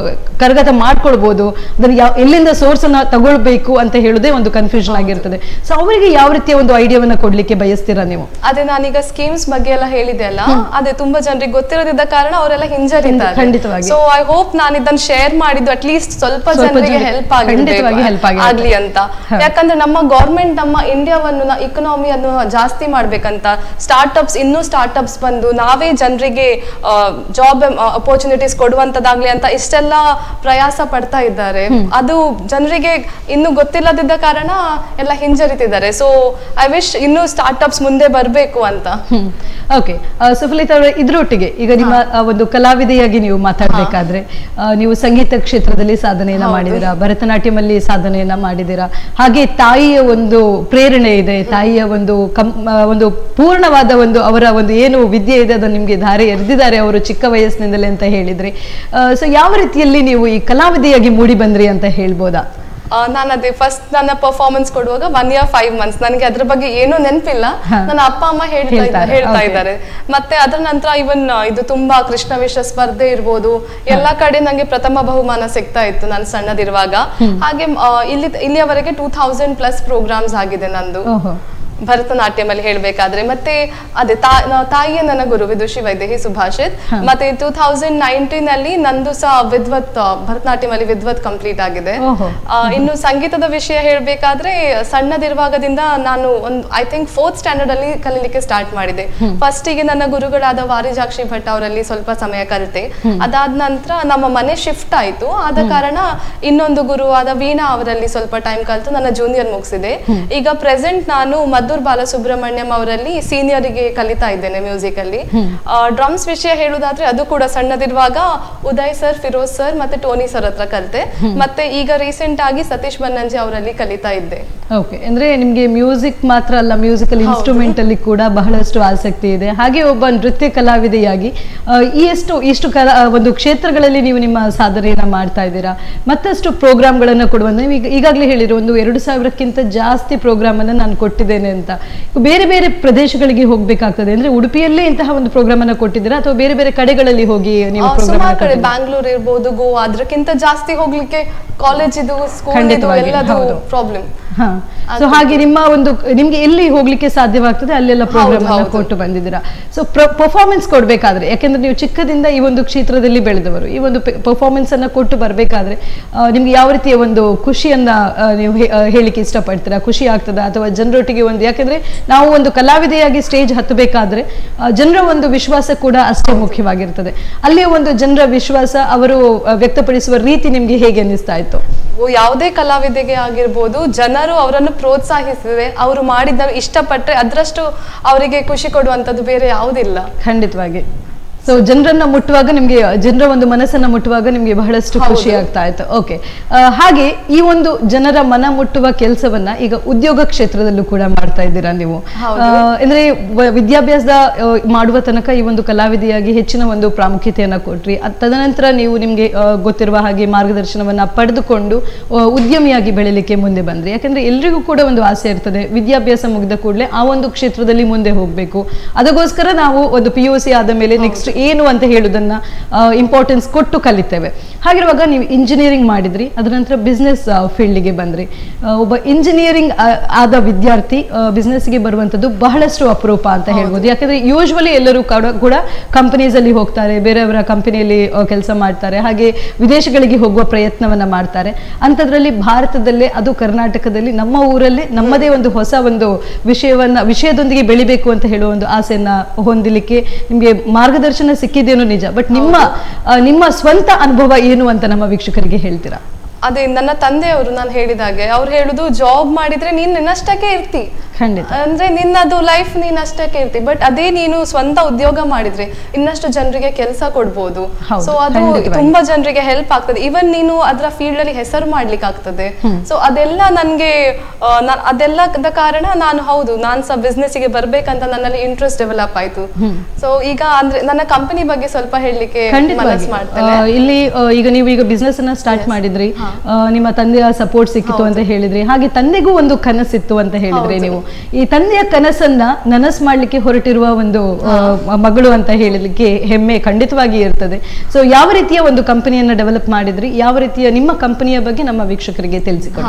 ಕರಗತ ಮಾಡ್ಕೊಳ್ಬಹುದು ಅದನ್ನ ಯಾವ ಎಲ್ಲಿಂದ ಸೋರ್ಸ್ ಅನ್ನ ತಗೊಳ್ಬೇಕು ಅಂತ ಹೇಳೋದೇ ಒಂದು ಕನ್ಫ್ಯೂಷನ್ ಆಗಿರ್ತದೆ ಸೊ ಅವರಿಗೆ ಯಾವ ರೀತಿಯ ಒಂದು ಐಡಿಯಾವನ್ನ ಕೊಡ್ಲಿಕ್ಕೆ ಬಯಸ್ತೀರಾ ನೀವು ಅದೇ ನಾನೀಗ ಸ್ಕೀಮ್ಸ್ ಬಗ್ಗೆ ಎಲ್ಲ ಹೇಳಿದೆ ಅಲ್ಲ ಅದೇ ತುಂಬಾ ಜನರಿಗೆ ಗೊತ್ತಿರೋದಿದ್ದ ಕಾರಣ ಅವರೆಲ್ಲ ಹಿಂಜರಿತಾರೆ ಖಂಡಿತವಾಗಿ. ಸೊ ಐ ಹೋಪ್ ನಾನು ಇದನ್ನ ಶೇರ್ ಮಾಡಿದ್ದು ಅಟ್ ಲೀಸ್ಟ್ ಸ್ವಲ್ಪ ಸ್ವಲ್ಪ ಜನರಿಗೆ ಜನರಿಗೆ ಹೆಲ್ಪ್ ಖಂಡಿತವಾಗಿ help ಆಗಿರ್ಬೇಕು ಆಗಿರುತ್ತೆ. ಆಗ್ಲಿ ಅಂತ ಹ. ಯಾಕಂದ್ರೆ ನಮ್ಮ ಗೌರ್ಮೆಂಟ್ ನಮ್ಮ ಇಂಡಿಯಾವನ್ನು ಇಕನಾಮಿಯನ್ನು ಜಾಸ್ತಿ ಮಾಡ್ಬೇಕಂತ ಸ್ಟಾರ್ಟ್ಅಪ್ಸ್ ಇನ್ನೂ ಸ್ಟಾರ್ಟ್ಅಪ್ಸ್ ಬಂದು ನಾವೇ ಜನರಿಗೆ ಜಾಬ್ ಅಪರ್ಚುನಿಟೀಸ್ ಕೊಡುವಂತದಾಗ್ಲಿ ಅಂತ ಇಷ್ಟೆಲ್ಲ ಪ್ರಯಾಸ ಪಡ್ತಾ ಇದ್ದಾರೆ ಅದು ಜನರಿಗೆ ಇನ್ನು ಗೊತ್ತಿಲ್ಲದಿದ್ದ ಕಾರಣ ಎಲ್ಲ ಹಿಂಜರಿತಿದ್ದಾರೆ ಸೊ ಐ ವಿಶ್ ಇನ್ನೂ ಸ್ಟಾರ್ಟ್ಅಪ್ಸ್ ಮುಂದೆ ಬರಬೇಕು ಅಂತ ಓಕೆ ಸುಫಲಿತಾ ಅವರೇ ಇದ್ರೊಟ್ಟಿಗೆ ಈಗ ನಿಮ್ಮ ಆ, ಒಂದು ಕಲಾವಿದೆಯಾಗಿ ನೀವು ಮಾತಾಡ್ಬೇಕಾದ್ರೆ ಆ, ನೀವು ಸಂಗೀತ ಕ್ಷೇತ್ರದಲ್ಲಿ ಸಾಧನೆಯನ್ನ ಹೌದು. ಮಾಡಿದ್ದೀರಾ ಭರತನಾಟ್ಯಂ ಅಲ್ಲಿ ಸಾಧನೆಯನ್ನ ಮಾಡಿದ್ದೀರಾ ಹಾಗೆ ತಾಯಿಯ ಒಂದು ಪ್ರೇರಣೆ ಇದೆ ತಾಯಿಯ ಒಂದು ಕಂ ಆ, ಒಂದು ಪೂರ್ಣವಾದ ಒಂದು ಅವರ ಒಂದು ಏನು ವಿದ್ಯೆ ಇದೆ ಅದನ್ನು ನಿಮ್ಗೆ ಧಾರೆ ಎರೆದಿದ್ದಾರೆ ಅವರು ಚಿಕ್ಕ ವಯಸ್ಸಿನಿಂದಲೇ ಅಂತ ಹೇಳಿದ್ರಿ ಸೊ ಯಾವ ರೀತಿಯಲ್ಲಿ ನೀವು ಈ ಕಲಾವಿದೆಯಾಗಿ ಮೂಡಿ ಬಂದ್ರಿ ಅಂತ ಹೇಳ್ಬೋದಾ ನಾನು ಅದೇ ಫಸ್ಟ್ ನನ್ನ ಪರ್ಫಾರ್ಮೆನ್ಸ್ ಕೊಡುವಾಗ ಒನ್ ಇಯರ್ ಫೈವ್ ಮಂತ್ಸ್ ನನಗೆ ಅದ್ರ ಬಗ್ಗೆ ಏನೂ ನೆನಪಿಲ್ಲ ಹಾ. ನನ್ನ ಅಪ್ಪ ಅಮ್ಮ ಹೇಳ್ತಾ ಇದ್ದ- ಹೇಳ್ತಾರೆ, ಹೇಳ್ತಾ okay. ಇದ್ದಾರೆ ಮತ್ತೆ ಅದರ ನಂತರ ಇವನ್ ಇದು ತುಂಬಾ ಕೃಷ್ಣ ವೇಷ ಸ್ಪರ್ಧೆ ಇರ್ಬೋದು ಎಲ್ಲಾ ಕಡೆ ನಂಗೆ ಪ್ರಥಮ ಬಹುಮಾನ ಸಿಗ್ತಾ ಇತ್ತು ನಾನು ಸಣ್ಣದಿರುವಾಗ ಹಾಗೆ ಆ, ಇಲ್ಲಿ ಇಲ್ಲಿಯವರೆಗೆ ಟೂ ಥೌಸಂಡ್ ಪ್ಲಸ್ ಪ್ರೋಗ್ರಾಮ್ಸ್ ಆಗಿದೆ ನಂದು ಓಹೋ ಭರತನಾಟ್ಯಂ ಅಲ್ಲಿ ಹೇಳ್ಬೇಕಾದ್ರೆ ಮತ್ತೆ ಅದೇ ತಾ- ನ- ತಾಯಿಯೇ ನನ್ನ ಗುರು ವಿದುಷಿ ವೈದೇಹಿ ಸುಭಾಷಿತ್ ಮತ್ತೆ ಟೂ ತೌಸಂಡ್ ನೈನ್ಟೀನ್ ಅಲ್ಲಿ ನಂದು ಸಹ ವಿದ್ವತ್ ಆ, ಭರತನಾಟ್ಯಂ ಅಲ್ಲಿ ವಿದ್ವತ್ ಕಂಪ್ಲೀಟ್ ಆಗಿದೆ ಓಹೋ. ಆ, ಇನ್ನು ಸಂಗೀತದ ವಿಷಯ ಹೇಳ್ಬೇಕಾದ್ರೆ ಸಣ್ಣದಿರುವಾಗದಿಂದ ನಾನು ಒಂದು ಐ ಥಿಂಕ್ ಫೋರ್ತ್ ಸ್ಟ್ಯಾಂಡರ್ಡ್ ಅಲ್ಲಿ ಕಲೀಲಿಕ್ಕೆ ಸ್ಟಾರ್ಟ್ ಮಾಡಿದೆ ಫಸ್ಟಿಗೆ ನನ್ನ ಗುರುಗಳಾದ ವಾರಿಜಾಕ್ಷಿ ಭಟ್ ಅವರಲ್ಲಿ ಸ್ವಲ್ಪ ಸಮಯ ಕಲಿತೆ ಅದಾದ ನಂತರ ನಮ್ಮ ಮನೆ ಶಿಫ್ಟ್ ಆಯ್ತು ಆದ ಕಾರಣ ಇನ್ನೊಂದು ಗುರು ಆದ ವೀಣಾ ಅವರಲ್ಲಿ ಸ್ವಲ್ಪ ಟೈಮ್ ಕಲಿತು ನನ್ನ ಜೂನಿಯರ್ ಮುಗಿಸಿದೆ ಈಗ ಪ್ರೆಸೆಂಟ್ ನಾನು ಮದ್ದೂರ್ ಬಾಲಸುಬ್ರಹ್ಮಣ್ಯಂ ಅವರಲ್ಲಿ ಸೀನಿಯರಿಗೆ ಕಲಿತಾ ಇದ್ದೇನೆ ಮ್ಯೂಸಿಕ್ ಅಲ್ಲಿ ಡ್ರಮ್ಸ್ ವಿಷಯ ಹೇಳುದಾದ್ರೆ ಅದು ಕೂಡ ಸಣ್ಣದಿರುವಾಗ ಉದಯ್ ಸರ್ ಫಿರೋಜ್ ಸರ್ ಮತ್ತೆ ಟೋನಿ ಸರ್ ಹತ್ರ ಕಲಿತೆ ಮತ್ತೆ ಈಗ ರೀಸೆಂಟ್ ಆಗಿ ಸತೀಶ್ ಬನ್ನಂಜಿ ಅವರಲ್ಲಿ ಕಲಿತಾ ಇದ್ದೆ ಓಕೆ ಅಂದ್ರೆ ನಿಮ್ಗೆ ಮ್ಯೂಸಿಕ್ ಮಾತ್ರ ಅಲ್ಲ ಮ್ಯೂಸಿಕಲ್ ಇನ್ಸ್ಟ್ರೂಮೆಂಟ್ ಅಲ್ಲಿ ಕೂಡ ಬಹಳಷ್ಟು ಆಸಕ್ತಿ ಇದೆ ಹಾಗೆ ಒಬ್ಬ ನೃತ್ಯ ಕಲಾವಿದೆಯಾಗಿ ಆ, ಈ ಎಷ್ಟು ಇಷ್ಟು ಕಲಾ ಒಂದು ಕ್ಷೇತ್ರಗಳಲ್ಲಿ ನೀವು ನಿಮ್ಮ ಸಾಧನೆಯನ್ನ ಮಾಡ್ತಾ ಇದ್ದೀರಾ ಮತ್ತಷ್ಟು ಪ್ರೋಗ್ರಾಮ್ಗಳನ್ನ ಕೊಡುವಂತ ನೀವು ಈಗ ಈಗಾಗಲೇ ಹೇಳಿರೋ ಒಂದು ಎರಡು ಸಾವಿರಕ್ಕಿಂತ ಜಾಸ್ತಿ ಪ್ರೋಗ್ರಾಮ್ ಅನ್ನ ನಾನು ಕೊಟ್ಟಿದ್ದೇನೆ ಅಂತ ಈಗ ಬೇರೆ ಬೇರೆ ಪ್ರದೇಶಗಳಿಗೆ ಹೋಗ್ಬೇಕಾಗ್ತದೆ ಅಂದ್ರೆ ಉಡುಪಿಯಲ್ಲೇ ಇಂತಹ ಒಂದು ಪ್ರೋಗ್ರಾಮ್ ಅನ್ನ ಕೊಟ್ಟಿದ್ದೀರಾ ಅಥವಾ ಬೇರೆ ಬೇರೆ ಕಡೆಗಳಲ್ಲಿ ಹೋಗಿ ನೀವು ಆ, ಪ್ರೋಗ್ರಾಮ್ ಸುಮಾರು ಕಡೆ ಬ್ಯಾಂಗ್ಳೂರ್ ಇರ್ಬೋದು ಗೋವಾ ಅದಕ್ಕಿಂತ ಜಾಸ್ತಿ ಹೋಗ್ಲಿಕ್ಕೆ ಕಾಲೇಜ್ ಇದು ಸ್ಕೂಲ್ ಇದು ಖಂಡಿತವಾಗಿ, ಎಲ್ಲದು ಹೌದು. ಪ್ರಾಬ್ಲಮ್ ಹಾ ಸೊ ಹಾಗೆ ನಿಮ್ಮ ಒಂದು ನಿಮ್ಗೆ ಎಲ್ಲಿ ಹೋಗ್ಲಿಕ್ಕೆ ಸಾಧ್ಯವಾಗ್ತದೆ ಅಲ್ಲೆಲ್ಲ ಪ್ರೋಗ್ರಾಮ್ ಅನ್ನ ಹೌದು. ಕೊಟ್ಟು ಬಂದಿದ್ದೀರಾ ಸೊ ಪರ್ಫಾರ್ಮೆನ್ಸ್ ಕೊಡ್ಬೇಕಾದ್ರೆ ಯಾಕಂದ್ರೆ ನೀವು ಚಿಕ್ಕದಿಂದ ಈ ಒಂದು ಕ್ಷೇತ್ರದಲ್ಲಿ ಬೆಳೆದವರು ಈ ಒಂದು ಪರ್ಫಾರ್ಮೆನ್ಸ್ ಅನ್ನ ಕೊಟ್ಟು ಬರ್ಬೇಕಾದ್ರೆ ಆ, ನಿಮ್ಗೆ ಯಾವ ರೀತಿಯ ಒಂದು ಖುಷಿಯನ್ನ ಆ, ನೀವು ಹೇ- ಆ, ಹೇಳಿಕ್ಕೆ ಇಷ್ಟಪಡ್ತೀರಾ ಖುಷಿ ಆಗ್ತದ ಅಥವಾ ಜನರೊಟ್ಟಿಗೆ ಒಂದು ಯಾಕಂದ್ರೆ ನಾವು ಒಂದು ಕಲಾವಿದೆಯಾಗಿ ಸ್ಟೇಜ್ ಹತ್ತಬೇಕಾದ್ರೆ ಆ, ಜನರ ಒಂದು ವಿಶ್ವಾಸ ಕೂಡ ಅಷ್ಟೇ ಮುಖ್ಯವಾಗಿರ್ತದೆ ಅಲ್ಲಿಯ ಒಂದು ಜನರ ವಿಶ್ವಾಸ ಅವರು ಆ, ವ್ಯಕ್ತಪಡಿಸುವ ರೀತಿ ನಿಮ್ಗೆ ಹೇಗೆ ಅನ್ನಿಸ್ತಾ ಇತ್ತು ಯಾವುದೇ ಕಲಾವಿದೆಗೆ ಆಗಿರ್ಬೋದು ಜನರು ಅವರನ್ನು ಪ್ರೋತ್ಸಾಹಿಸಿದ್ರೆ ಅವರು ಮಾಡಿದ ಇಷ್ಟಪಟ್ರೆ ಅದರಷ್ಟು ಅವರಿಗೆ ಖುಷಿ ಕೊಡುವಂತದ್ದು ಬೇರೆ ಯಾವುದಿಲ್ಲ ಖಂಡಿತವಾಗಿ ಸೊ ಜನರನ್ನ ಮುಟ್ಟುವಾಗ ನಿಮ್ಗೆ ಜನರ ಒಂದು ಮನಸ್ಸನ್ನ ಮುಟ್ಟುವಾಗ ನಿಮ್ಗೆ ಬಹಳಷ್ಟು ಖುಷಿ ಆಗ್ತಾ ಇತ್ತು ಓಕೆ ಹಾಗೆ ಈ ಒಂದು ಜನರ ಮನ ಮುಟ್ಟುವ ಕೆಲಸವನ್ನ ಈಗ ಉದ್ಯೋಗ ಕ್ಷೇತ್ರದಲ್ಲೂ ಕೂಡ ಮಾಡ್ತಾ ಇದ್ದೀರಾ ನೀವು ಹೌದು. ಆ, ಅಂದ್ರೆ ವ- ವಿದ್ಯಾಭ್ಯಾಸದ ಆ, ಮಾಡುವ ತನಕ ಈ ಒಂದು ಕಲಾವಿದೆಯಾಗಿ ಹೆಚ್ಚಿನ ಒಂದು ಪ್ರಾಮುಖ್ಯತೆಯನ್ನ ಕೊಟ್ರಿ ಅದ್ ತದನಂತರ ನೀವು ನಿಮ್ಗೆ ಆ, ಗೊತ್ತಿರುವ ಹಾಗೆ ಮಾರ್ಗದರ್ಶನವನ್ನ ಪಡೆದುಕೊಂಡು ಆ, ಉದ್ಯಮಿಯಾಗಿ ಬೆಳಿಲಿಕ್ಕೆ ಮುಂದೆ ಬಂದ್ರಿ ಯಾಕಂದ್ರೆ ಎಲ್ರಿಗೂ ಕೂಡ ಒಂದು ಆಸೆ ಇರ್ತದೆ ವಿದ್ಯಾಭ್ಯಾಸ ಮುಗಿದ ಕೂಡಲೇ ಆ ಒಂದು ಕ್ಷೇತ್ರದಲ್ಲಿ ಮುಂದೆ ಹೋಗ್ಬೇಕು ಅದಕ್ಕೋಸ್ಕರ ನಾವು ಒಂದು ಪಿ ಯು ಸಿ ಆದ ಮೇಲೆ ನೆಕ್ಸ್ಟ್ ಏನು ಅಂತ ಹೇಳುದನ್ನ ಇಂಪಾರ್ಟೆನ್ಸ್ ಕೊಟ್ಟು ಕಲಿತೇವೆ ಹಾಗಿರುವಾಗ ನೀವು ಇಂಜಿನಿಯರಿಂಗ್ ಮಾಡಿದ್ರಿ ಅದರ ನಂತರ ಬಿಸ್ನೆಸ್ ಫೀಲ್ಡ್ಗೆ ಬಂದ್ರಿ ಆ, ಒಬ್ಬ ಇಂಜಿನಿಯರಿಂಗ್ ಆದ ವಿದ್ಯಾರ್ಥಿ ಬಿಸ್ನೆಸ್ಗೆ ಬರುವಂಥದ್ದು ಬಹಳಷ್ಟು ಅಪರೂಪ ಅಂತ ಹೇಳ್ಬೋದು ಯಾಕಂದ್ರೆ ಯೂಶ್ವಲಿ ಎಲ್ಲರೂ ಕೂಡ- ಕೂಡ ಕಂಪನೀಸ್ ಅಲ್ಲಿ ಹೋಗ್ತಾರೆ ಬೇರೆಯವರ ಕಂಪನಿಯಲ್ಲಿ ಕೆಲಸ ಮಾಡ್ತಾರೆ ಹಾಗೆ ವಿದೇಶಗಳಿಗೆ ಹೋಗುವ ಪ್ರಯತ್ನವನ್ನ ಮಾಡ್ತಾರೆ ಅಂಥದ್ರಲ್ಲಿ ಭಾರತದಲ್ಲೇ ಅದು ಕರ್ನಾಟಕದಲ್ಲಿ ನಮ್ಮ ಊರಲ್ಲಿ ನಮ್ಮದೇ ಒಂದು ಹೊಸ ಒಂದು ವಿಷಯವನ್ನ ವಿಷಯದೊಂದಿಗೆ ಬೆಳಿಬೇಕು ಅಂತ ಹೇಳುವ ಒಂದು ಆಸೆಯನ್ನ ಹೊಂದಲಿಕ್ಕೆ ನಿಮ್ಗೆ ಮಾರ್ಗದರ್ಶನ ಸಿಕ್ಕಿದೇನೋ ನಿಜ ಬಟ್ ನಿಮ್ಮ ಆ, ನಿಮ್ಮ ಸ್ವಂತ ಅನುಭವ ಏನು ಅಂತ ನಮ್ಮ ವೀಕ್ಷಕರಿಗೆ ಹೇಳ್ತೀರಾ ಅದೇ ನನ್ನ ತಂದೆಯವರು ನಾನು ಹೇಳಿದಾಗೆ ಅವ್ರು ಹೇಳುದು ಜಾಬ್ ಮಾಡಿದ್ರೆ ನೀನ್ ನಿನ್ನಷ್ಟಕ್ಕೆ ಇರ್ತಿ ಖಂಡಿತ ಅಂದ್ರೆ ನಿನ್ನದು ಲೈಫ್ ನೀನ್ ಅಷ್ಟಕ್ಕೆ ಇರ್ತಿ ಬಟ್ ಅದೇ ನೀನು ಸ್ವಂತ ಉದ್ಯೋಗ ಮಾಡಿದ್ರೆ ಇನ್ನಷ್ಟು ಜನರಿಗೆ ಕೆಲಸ ಕೊಡ್ಬೋದು ಹೌದು, ಸೊ ಅದು ಖಂಡಿತವಾಗಿ. ತುಂಬಾ ಜನರಿಗೆ ಹೆಲ್ಪ್ ಆಗ್ತದೆ ಇವನ್ ನೀನು ಅದ್ರ ಫೀಲ್ಡ್ ಅಲ್ಲಿ ಹೆಸರು ಮಾಡ್ಲಿಕ್ಕೆ ಆಗ್ತದೆ ಸೊ ಅದೆಲ್ಲ ನನ್ಗೆ ಆ, ನಾ- ಅದೆಲ್ಲದ ಕಾರಣ ನಾನು ಹೌದು ನಾನ್ ಸಹ ಬಿಸ್ನೆಸ್ ಗೆ ಬರ್ಬೇಕಂತ ನನ್ನಲ್ಲಿ ಇಂಟ್ರೆಸ್ಟ್ ಡೆವಲಪ್ ಆಯ್ತು ಸೊ ಈಗ ಅಂದ್ರೆ ನನ್ನ ಕಂಪನಿ ಬಗ್ಗೆ ಸ್ವಲ್ಪ ಹೇಳಲಿಕ್ಕೆ ಖಂಡಿತವಾಗಿ ಮನಸ್ಸು ಮಾಡ್ತೇನೆ ಆ, ಇಲ್ಲಿ ಆ, ಈಗ ನೀವು ಈಗ ಬಿಸ್ನೆಸ್ ಅನ್ನ ಸ್ಟಾರ್ಟ್ ಮಾಡಿದ್ರಿ ಆ, ನಿಮ್ಮ ತಂದೆಯ ಸಪೋರ್ಟ್ ಸಿಕ್ಕಿತು ಅಂತ ಹೇಳಿದ್ರಿ ಹಾಗೆ ತಂದೆಗೂ ಒಂದು ಕನಸಿತ್ತು ಅಂತ ಹೇಳಿದ್ರಿ ನೀವು ಈ ತಂದೆಯ ಕನಸನ್ನ ನನಸ್ ಮಾಡ್ಲಿಕ್ಕೆ ಹೊರಟಿರುವ ಒಂದು ಆ, ಮಗಳು ಅಂತ ಹೇಳಲಿಕ್ಕೆ ಹೆಮ್ಮೆ ಖಂಡಿತವಾಗಿ ಇರ್ತದೆ ಸೊ ಯಾವ ರೀತಿಯ ಒಂದು ಕಂಪನಿಯನ್ನ ಡೆವಲಪ್ ಮಾಡಿದ್ರಿ ಯಾವ ರೀತಿಯ ನಿಮ್ಮ ಕಂಪನಿಯ ಬಗ್ಗೆ ನಮ್ಮ ವೀಕ್ಷಕರಿಗೆ ತಿಳಿಸಿಕೊಡಿ ಹಾ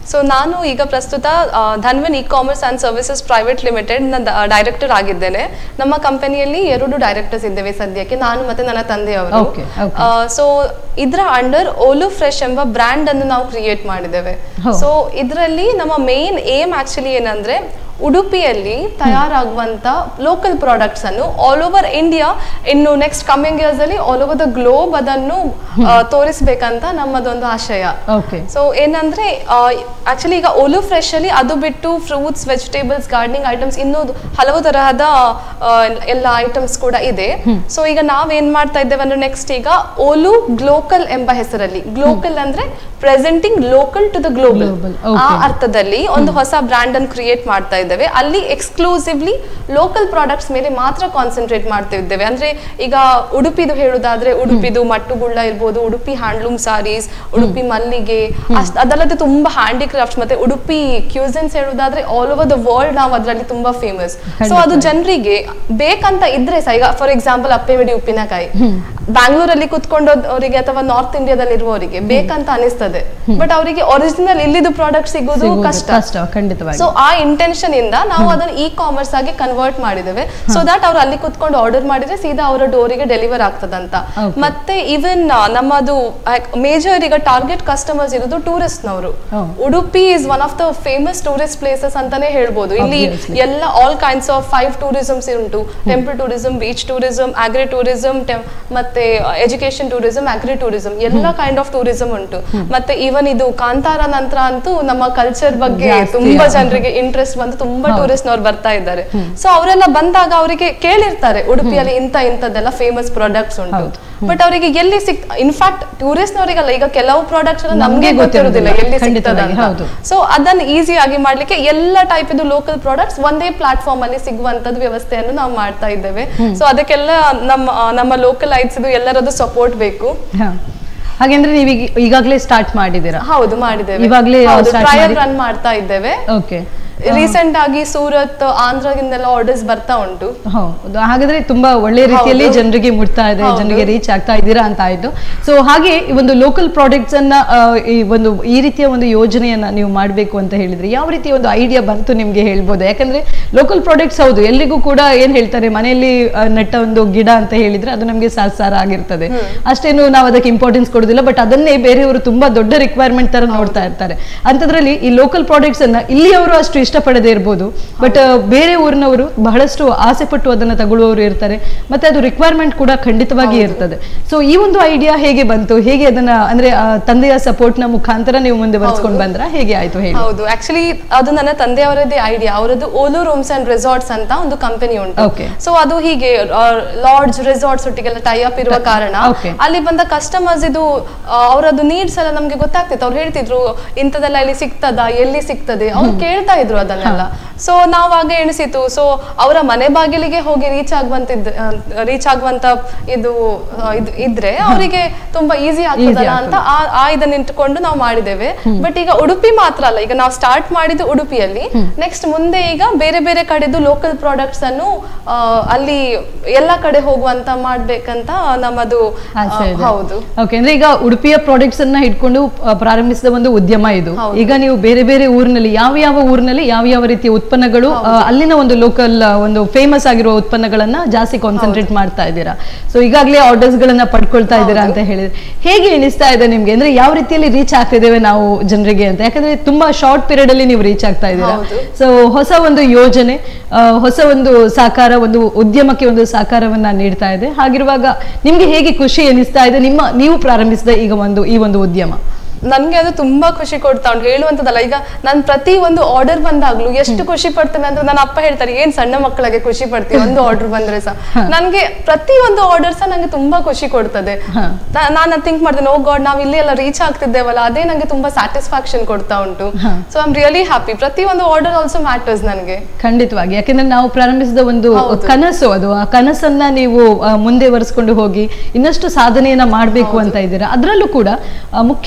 ಸೊ ನಾನು ಈಗ ಪ್ರಸ್ತುತ ಆ, Dhanvan e commerce and services private limited director ಆಗಿದ್ದೇನೆ ನಮ್ಮ ಕಂಪನಿಯಲ್ಲಿ ಎರಡು ಡೈರೆಕ್ಟರ್ಸ್ ಇದ್ದೇವೆ ಸದ್ಯಕ್ಕೆ ನಾನು ಮತ್ತೆ ನನ್ನ ತಂದೆಯವರು Okay, okay. ಸೊ ಇದರ ಅಂಡರ್ ಓಲು ಫ್ರೆಶ್ ಎಂಬ ಬ್ರ್ಯಾಂಡ್ ಅನ್ನು ನಾವು ಕ್ರಿಯೇಟ್ ಮಾಡಿದ್ದೇವೆ ಹೋ. ಸೊ ಇದರಲ್ಲಿ ನಮ್ಮ ಮೇನ್ ಏಮ್ ಆಕ್ಚುಲಿ ಏನಂದ್ರೆ ಉಡುಪಿಯಲ್ಲಿ ತಯಾರಾಗುವಂತ ಲೋಕಲ್ ಪ್ರಾಡಕ್ಟ್ಸ್ ಅನ್ನು ಆಲ್ ಓವರ್ ಇಂಡಿಯಾ ಇನ್ನು ನೆಕ್ಸ್ಟ್ ಕಮಿಂಗ್ ಇಯರ್ಸ್ ಅಲ್ಲಿ ಆಲ್ ಓವರ್ ದ ಗ್ಲೋಬ್ ಅದನ್ನು ಆ, ತೋರಿಸ್ಬೇಕಂತ ನಮ್ಮದೊಂದು ಆಶಯ ಓಕೆ ಸೊ ಏನಂದ್ರೆ ಆಕ್ಚುಲಿ ಈಗ ಒಲು ಫ್ರೆಶ್ ಅಲ್ಲಿ ಅದು ಬಿಟ್ಟು ಫ್ರೂಟ್ಸ್ ವೆಜಿಟೇಬಲ್ಸ್ ಗಾರ್ಡನಿಂಗ್ ಐಟಮ್ಸ್ ಇನ್ನೂ ಹಲವು ತರಹದ ಆ, ಎಲ್ಲ ಐಟಮ್ಸ್ ಕೂಡ ಇದೆ ಸೊ ಈಗ ನಾವ್ ಏನ್ ಮಾಡ್ತಾ ಇದ್ದೇವೆ ಅಂದ್ರೆ ನೆಕ್ಸ್ಟ್ ಈಗ ಓಲು ಗ್ಲೋಕಲ್ ಎಂಬ ಹೆಸರಲ್ಲಿ ಗ್ಲೋಕಲ್ ಅಂದ್ರೆ presenting local to the global Global, ಆ okay. ಅರ್ಥದಲ್ಲಿ ಒಂದು ಹೊಸ ಬ್ರ್ಯಾಂಡ್ ಅನ್ನು ಕ್ರಿಯೇಟ್ ಮಾಡ್ತಾ ಇದ್ದೇವೆ ಅಲ್ಲಿ ಎಕ್ಸ್ಕ್ಲೂಸಿವ್ಲಿ ಲೋಕಲ್ ಪ್ರಾಡಕ್ಟ್ಸ್ ಮೇಲೆ ಮಾತ್ರ ಕಾನ್ಸಂಟ್ರೇಟ್ ಮಾಡ್ತಾ ಇದ್ದೇವೆ ಅಂದ್ರೆ ಈಗ ಉಡುಪಿದು ಹೇಳುದಾದ್ರೆ ಉಡುಪಿದು ಮಟ್ಟುಗುಳ್ಳ ಇರ್ಬೋದು ಉಡುಪಿ ಹ್ಯಾಂಡ್ಲೂಮ್ ಸಾರೀಸ್ ಉಡುಪಿ ಮಲ್ಲಿಗೆ ಅಷ್ಟ್ ಅದಲ್ಲದೆ ತುಂಬಾ ಹ್ಯಾಂಡಿಕ್ರಾಫ್ಟ್ಸ್ ಮತ್ತೆ ಉಡುಪಿ ಕ್ಯೂಸನ್ಸ್ ಹೇಳುದಾದ್ರೆ ಆಲ್ ಓವರ್ ದ ವರ್ಲ್ಡ್ ನಾವು ಅದರಲ್ಲಿ ತುಂಬಾ ಫೇಮಸ್ ಸೊ ಅದು ಜನರಿಗೆ ಬೇಕಂತ ಇದ್ರೆ ಸಹ ಈಗ ಫಾರ್ ಎಕ್ಸಾಂಪಲ್ ಅಪ್ಪೆಮಿಡಿ ಉಪ್ಪಿನಕಾಯಿ ಬ್ಯಾಂಗ್ಳೂರಲ್ಲಿ ಕುತ್ಕೊಂಡವರಿಗೆ ಅಥವಾ ನಾರ್ತ್ ಇಂಡಿಯಾದಲ್ಲಿ ಇರುವವರಿಗೆ ಬೇಕಂತ ಅನಿಸ್ತದೆ ಬಟ್ ಅವರಿಗೆ ಒರಿಜಿನಲ್ ಇಲ್ಲಿದು ಪ್ರಾಡಕ್ಟ್ ಸಿಗೋದು ಸಿಗೋದು ಕಷ್ಟ ಕಷ್ಟ ಖಂಡಿತವಾಗಿ ಸೊ ಆ ಇಂಟೆನ್ಷನ್ ಇಂದ ನಾವು ಅದನ್ನ ಇ ಕಾಮರ್ಸ್ ಆಗಿ ಕನ್ವರ್ಟ್ ಮಾಡಿದ್ದೇವೆ ಸೊ ದಟ್ ಅವ್ರು ಅಲ್ಲಿ ಕುತ್ಕೊಂಡು ಆರ್ಡರ್ ಮಾಡಿದ್ರೆ ಸೀದಾ ಅವರ ಡೋರಿಗೆ ಡೆಲಿವರ್ ಆಗ್ತದಂತ Okay. ಮತ್ತೆ ಇವನ್ ನಮ್ಮದು ಮೇಜರ್ ಈಗ ಟಾರ್ಗೆಟ್ ಕಸ್ಟಮರ್ಸ್ ಇರೋದು ಟೂರಿಸ್ಟ್ ನವರು Oh. Udupi is one of the famous tourist places ಅಂತಾನೆ ಹೇಳ್ಬೋದು ಇಲ್ಲಿ Obviously. ಎಲ್ಲ all kinds of five tourisms ಉಂಟು temple tourism beach tourism agri tourism ಮತ್ತೆ ಎಜುಕೇಶನ್ ಟೂರಿಸಂ ಆಗ್ರಿ ಟೂರಿಸಂ ಎಲ್ಲ ಕೈಂಡ್ ಆಫ್ ಟೂರಿಸಂ ಉಂಟು ಮತ್ತೆ ಈವನ್ ಇದು ಕಾಂತಾರ ನಂತರ ಅಂತೂ ನಮ್ಮ ಕಲ್ಚರ್ ಬಗ್ಗೆ ಜಾಸ್ತಿ, ತುಂಬಾ ಹಾ. ಜನರಿಗೆ ಇಂಟ್ರೆಸ್ಟ್ ಬಂದು ತುಂಬಾ ಹೌದು. ಟೂರಿಸ್ಟ್ ನವ್ರು ಬರ್ತಾ ಇದ್ದಾರೆ ಸೊ ಅವರೆಲ್ಲ ಬಂದಾಗ ಅವರಿಗೆ ಕೇಳಿರ್ತಾರೆ ಉಡುಪಿಯಲ್ಲಿ ಇಂತ ಇಂಥದ್ದೆಲ್ಲ ಫೇಮಸ್ ಪ್ರಾಡಕ್ಟ್ಸ್ ಉಂಟು ಹೌದು. ಬಟ್ ಅವರಿಗೆ ಎಲ್ಲಿ ಸಿಕ್ ಇನ್ಫ್ಯಾಕ್ಟ್ ಟೂರಿಸ್ಟ್ ನವರಿಗಲ್ಲ ಈಗ ಕೆಲವು ಪ್ರಾಡಕ್ಟ್ಸ್ ನಮ್ಗೆ ನಮ್ಗೆ ಗೊತ್ತಿರುವುದಿಲ್ಲ ಗೊತ್ತಿರುವುದಿಲ್ಲ. ಎಲ್ಲಿ ಸಿಗ್ತದೆ ಖಂಡಿತವಾಗಿ, ಅಂತ ಹೌದು. ಸೊ ಅದನ್ನ ಈಸಿ ಆಗಿ ಮಾಡ್ಲಿಕ್ಕೆ ಎಲ್ಲ ಟೈಪ್ ಇದು ಲೋಕಲ್ ಪ್ರಾಡಕ್ಟ್ಸ್ ಒಂದೇ ಪ್ಲಾಟ್ಫಾರ್ಮ್ ಅಲ್ಲಿ ಸಿಗುವಂತದ್ದು ವ್ಯವಸ್ಥೆಯನ್ನು ನಾವು ಮಾಡ್ತಾ ಇದ್ದೇವೆ ಸೊ ಅದಕ್ಕೆಲ್ಲ ನಮ್ಮ ಆ, ನಮ್ಮ ಲೋಕಲ್ ಐಟ್ಸ್ ಇದು ಎಲ್ಲರದ್ದು ಸಪೋರ್ಟ್ ಬೇಕು ಹಾ. ಹಾಗೆಂದ್ರೆ ನೀವು ಈಗಾಗಲೇ ಸ್ಟಾರ್ಟ್ ಮಾಡಿದ್ದೀರಾ ಹೌದು ಮಾಡಿದ್ದೇವೆ ಇವಾಗ್ಲೇ ಹೌದು start ಟ್ರಯಲ್ ಮಾಡಿ- ರನ್ ಮಾಡ್ತಾ ಇದ್ದೇವೆ ಓಕೆ ರೀಸೆಂಟ್ ಆಗಿ ಸೂರತ್ ಆಂಧ್ರದಿಂದೆಲ್ಲ ಆರ್ಡರ್ಸ್ ಬರ್ತಾ ಉಂಟು ಹೌದು ಹಾಗಾದ್ರೆ ತುಂಬಾ ಒಳ್ಳೆ ರೀತಿಯಲ್ಲಿ ಹೌದು. ಜನರಿಗೆ ಮುಟ್ತಾ ಇದೆ ಹೌದು. ಜನರಿಗೆ ರೀಚ್ ಆಗ್ತಾ ಇದ್ದೀರಾ ಅಂತ ಆಯ್ತು ಸೊ ಹಾಗೆ ಈ ಒಂದು ಲೋಕಲ್ ಪ್ರಾಡಕ್ಟ್ಸ್ ಅನ್ನ ಆ, ಈ ಒಂದು ಈ ರೀತಿಯ ಒಂದು ಯೋಜನೆಯನ್ನ ನೀವು ಮಾಡಬೇಕು ಅಂತ ಹೇಳಿದ್ರೆ ಯಾವ ರೀತಿಯ ಒಂದು ಐಡಿಯಾ ಬಂತು ನಿಮ್ಗೆ ಹೇಳ್ಬೋದು ಯಾಕಂದ್ರೆ ಲೋಕಲ್ ಪ್ರಾಡಕ್ಟ್ಸ್ ಹೌದು ಎಲ್ರಿಗೂ ಕೂಡ ಏನ್ ಹೇಳ್ತಾರೆ ಮನೆಯಲ್ಲಿ ಆ, ನೆಟ್ಟ ಒಂದು ಗಿಡ ಅಂತ ಹೇಳಿದ್ರೆ ಅದು ನಮಗೆ ಸಾರ ಸಾರ ಆಗಿರ್ತದೆ ಅಷ್ಟೇನು ನಾವು ಅದಕ್ಕೆ ಇಂಪಾರ್ಟೆನ್ಸ್ ಕೊಡೋದಿಲ್ಲ ಬಟ್ ಅದನ್ನೇ ಬೇರೆಯವರು ತುಂಬಾ ದೊಡ್ಡ ರಿಕ್ವೈರ್ಮೆಂಟ್ ತರ ನೋಡ್ತಾ ಇರ್ತಾರೆ ಅಂತದ್ರಲ್ಲಿ ಈ ಲೋಕಲ್ ಪ್ರಾಡಕ್ಟ್ಸ್ ಅನ್ನ ಇಲ್ಲಿಯವರು ಅಷ್ಟು ಇಷ್ಟಪಡದೇ ಇರ್ಬೋದು ಬಟ್ ಬೇರೆ ಊರಿನವರು ಬಹಳಷ್ಟು ಆಸೆ ಪಟ್ಟು ಅದನ್ನ ತಗೊಳ್ಳುವವರು ಇರ್ತಾರೆ ಮತ್ತೆ ಅದು ರಿಕ್ವೈರ್ಮೆಂಟ್ ಕೂಡ ಖಂಡಿತವಾಗಿ ಇರ್ತದೆ ಸೊ ಈ ಒಂದು ಐಡಿಯಾ ಹೇಗೆ ಬಂತು ಹೇಗೆ ಅದನ್ನ ಅಂದ್ರೆ ಆ, ತಂದೆಯ ಸಪೋರ್ಟ್ ನ ಮುಖಾಂತರ ನೀವು ಮುಂದೆ ಬರ್ಸ್ಕೊಂಡು ಬಂದ್ರ ಹೇಗೆ ಆಯ್ತು ಹೇಳಿ ಹೌದು ಆಕ್ಚುಲಿ ಅದು ನನ್ನ ತಂದೆಯವರದೇ ಐಡಿಯಾ ಅವರದ್ದು ಓಲು ರೂಮ್ಸ್ ಅಂಡ್ ರೆಸಾರ್ಟ್ಸ್ ಅಂತ ಒಂದು ಕಂಪನಿ ಉಂಟು Okay. ಸೊ ಅದು ಹೀಗೆ ಲಾಡ್ಜ್ ರೆಸಾರ್ಟ್ಸ್ ಒಟ್ಟಿಗೆಲ್ಲ ಟೈ ಅಪ್ ಇರುವ ಕಾರಣ Okay. ಅಲ್ಲಿ ಬಂದ ಕಸ್ಟಮರ್ಸ್ ಇದು ಆ, ಅವರದ್ದು ನೀಡ್ಸ್ ಎಲ್ಲ ನಮ್ಗೆ ಗೊತ್ತಾಗ್ತಿತ್ತು ಅವ್ರು ಹೇಳ್ತಿದ್ರು ಇಂಥದೆಲ್ಲ ಇಲ್ಲಿ ಸಿಗ್ತದ ಎಲ್ಲಿ ಸಿಗ್ತದೆ ಅವ್ರು ಕೇಳ್ತಾ ಇದ್ರು ಅದನ್ನೆಲ್ಲ ಸೊ ನಾವಾಗ ಎಣಿಸಿತು ಸೊ ಅವರ ಮನೆ ಬಾಗಿಲಿಗೆ ಹೋಗಿ ರೀಚ್ ಆಗುವಂತಿದ್ ರೀಚ್ ಆಗುವಂತ ಇದು ಆ, ಇದು ಇದ್ರೆ ಅವರಿಗೆ ತುಂಬಾ ಈಸಿ ಆಗ್ತದಲ್ಲ ಅಂತ ಆ ಆ ಇದನ್ನ ಇಟ್ಕೊಂಡು ನಾವು ಮಾಡಿದ್ದೇವೆ ಬಟ್ ಈಗ ಉಡುಪಿ ಮಾತ್ರ ಅಲ್ಲ ಈಗ ನಾವು ಸ್ಟಾರ್ಟ್ ಮಾಡಿದ್ದು ಉಡುಪಿಯಲ್ಲಿ ನೆಕ್ಸ್ಟ್ ಮುಂದೆ ಈಗ ಬೇರೆ ಬೇರೆ ಕಡೆದು ಲೋಕಲ್ ಪ್ರಾಡಕ್ಟ್ಸ್ ಅನ್ನು ಆ, ಅಲ್ಲಿ ಎಲ್ಲ ಕಡೆ ಹೋಗುವಂತ ಮಾಡ್ಬೇಕಂತ ನಮ್ಮದು ಆ, ಆಸೆ ಇದೆ. ಹೌದು ಓಕೆ ಅಂದ್ರೆ ಈಗ ಉಡುಪಿಯ ಪ್ರಾಡಕ್ಟ್ಸ್ ಅನ್ನ ಇಟ್ಕೊಂಡು ಆ, ಪ್ರಾರಂಭಿಸಿದ ಒಂದು ಉದ್ಯಮ ಇದು ಹೌದು. ಈಗ ನೀವು ಬೇರೆ ಬೇರೆ ಊರಿನಲ್ಲಿ ಯಾವ ಯಾವ ಊರಿನಲ್ಲಿ ಯಾವ ಯಾವ ರೀತಿಯ ಉತ್ಪನ್ನಗಳು ಆ, ಅಲ್ಲಿನ ಒಂದು ಲೋಕಲ್ ಒಂದು ಫೇಮಸ್ ಆಗಿರುವ ಉತ್ಪನ್ನಗಳನ್ನ ಜಾಸ್ತಿ ಕಾನ್ಸಂಟ್ರೇಟ್ ಮಾಡ್ತಾ ಇದ್ದೀರಾ ಸೊ ಈಗಾಗಲೇ ಆರ್ಡರ್ಸ್ ಗಳನ್ನ ಪಡ್ಕೊಳ್ತಾ ಇದ್ದೀರಾ ಅಂತ ಹೇಳಿದ್ರೆ ಹೇಗೆ ಎಣಿಸ್ತಾ ಇದೆ ನಿಮ್ಗೆ ಅಂದ್ರೆ ಯಾವ ರೀತಿಯಲ್ಲಿ ರೀಚ್ ಆಗ್ತಿದ್ದೇವೆ ನಾವು ಜನರಿಗೆ ಅಂತ ಯಾಕಂದ್ರೆ ತುಂಬಾ ಶಾರ್ಟ್ ಪೀರಿಯಡ್ ಅಲ್ಲಿ ನೀವು ರೀಚ್ ಆಗ್ತಾ ಇದ್ದೀರಾ ಹೌದು. ಸೊ ಹೊಸ ಒಂದು ಯೋಜನೆ ಆ, ಹೊಸ ಒಂದು ಸಾಕಾರ ಒಂದು ಉದ್ಯಮಕ್ಕೆ ಒಂದು ಸಾಕಾರವನ್ನ ನೀಡ್ತಾ ಇದೆ ಹಾಗಿರುವಾಗ ನಿಮ್ಗೆ ಹೇಗೆ ಖುಷಿ ಎನಿಸ್ತಾ ಇದೆ ನಿಮ್ಮ ನೀವು ಪ್ರಾರಂಭಿಸಿದ ಈಗ ಒಂದು ಈ ಒಂದು ಉದ್ಯಮ ನನ್ಗೆ ಅದು ತುಂಬಾ ಖುಷಿ ಕೊಡ್ತಾ ಉಂಟು ಹೇಳುವಂತದಲ್ಲ ಈಗ ನಾನು ಪ್ರತಿ ಒಂದು ಆರ್ಡರ್ ಬಂದಾಗ್ಲೂ ಎಷ್ಟು ಖುಷಿ ಪಡ್ತೇನೆ ಅಂತ ನನ್ನ ಅಪ್ಪ ಹೇಳ್ತಾರೆ ಏನ್ ಸಣ್ಣ ಮಕ್ಕಳಿಗೆ ಖುಷಿ ಪಡ್ತೀವಿ ಒಂದು ಆರ್ಡರ್ ಬಂದ್ರೆ ಸಹ ನನ್ಗೆ ಪ್ರತಿ ಒಂದು ಆರ್ಡರ್ ಸಹ ನಂಗೆ ತುಂಬಾ ಖುಷಿ ಕೊಡ್ತದೆ ಹ. ನಾ- ನಾನು ಥಿಂಕ್ ಮಾಡ್ತೇನೆ ಓ ಗಾಡ್ ನಾವು ಇಲ್ಲಿ ಎಲ್ಲ ರೀಚ್ ಆಗ್ತಿದ್ದೇವಲ್ಲ ಅದೇ ನಂಗೆ ತುಂಬಾ ಸ್ಯಾಟಿಸ್ಫ್ಯಾಕ್ಷನ್ ಕೊಡ್ತಾ ಉಂಟು ಹ. So I am really happy ಪ್ರತಿ ಒಂದು ಆರ್ಡರ್ ಆಲ್ಸೋ ಮ್ಯಾಟರ್ಸ್ ನನಗೆ ಖಂಡಿತವಾಗಿ ಯಾಕೆಂದ್ರೆ ನಾವು ಪ್ರಾರಂಭಿಸಿದ ಒಂದು ಹೌದು. ಕನಸು ಅದು ಆ ಕನಸನ್ನ ನೀವು ಆ, ಮುಂದೆ ಒರೆಸ್ಕೊಂಡು ಹೋಗಿ ಇನ್ನಷ್ಟು ಸಾಧನೆಯನ್ನ ಮಾಡಬೇಕು ಅಂತ ಇದ್ದೀರಾ ಅದರಲ್ಲೂ ಕೂಡ ಆ, ಮುಖ್ಯವಾಗಿ ಕೇಳಿ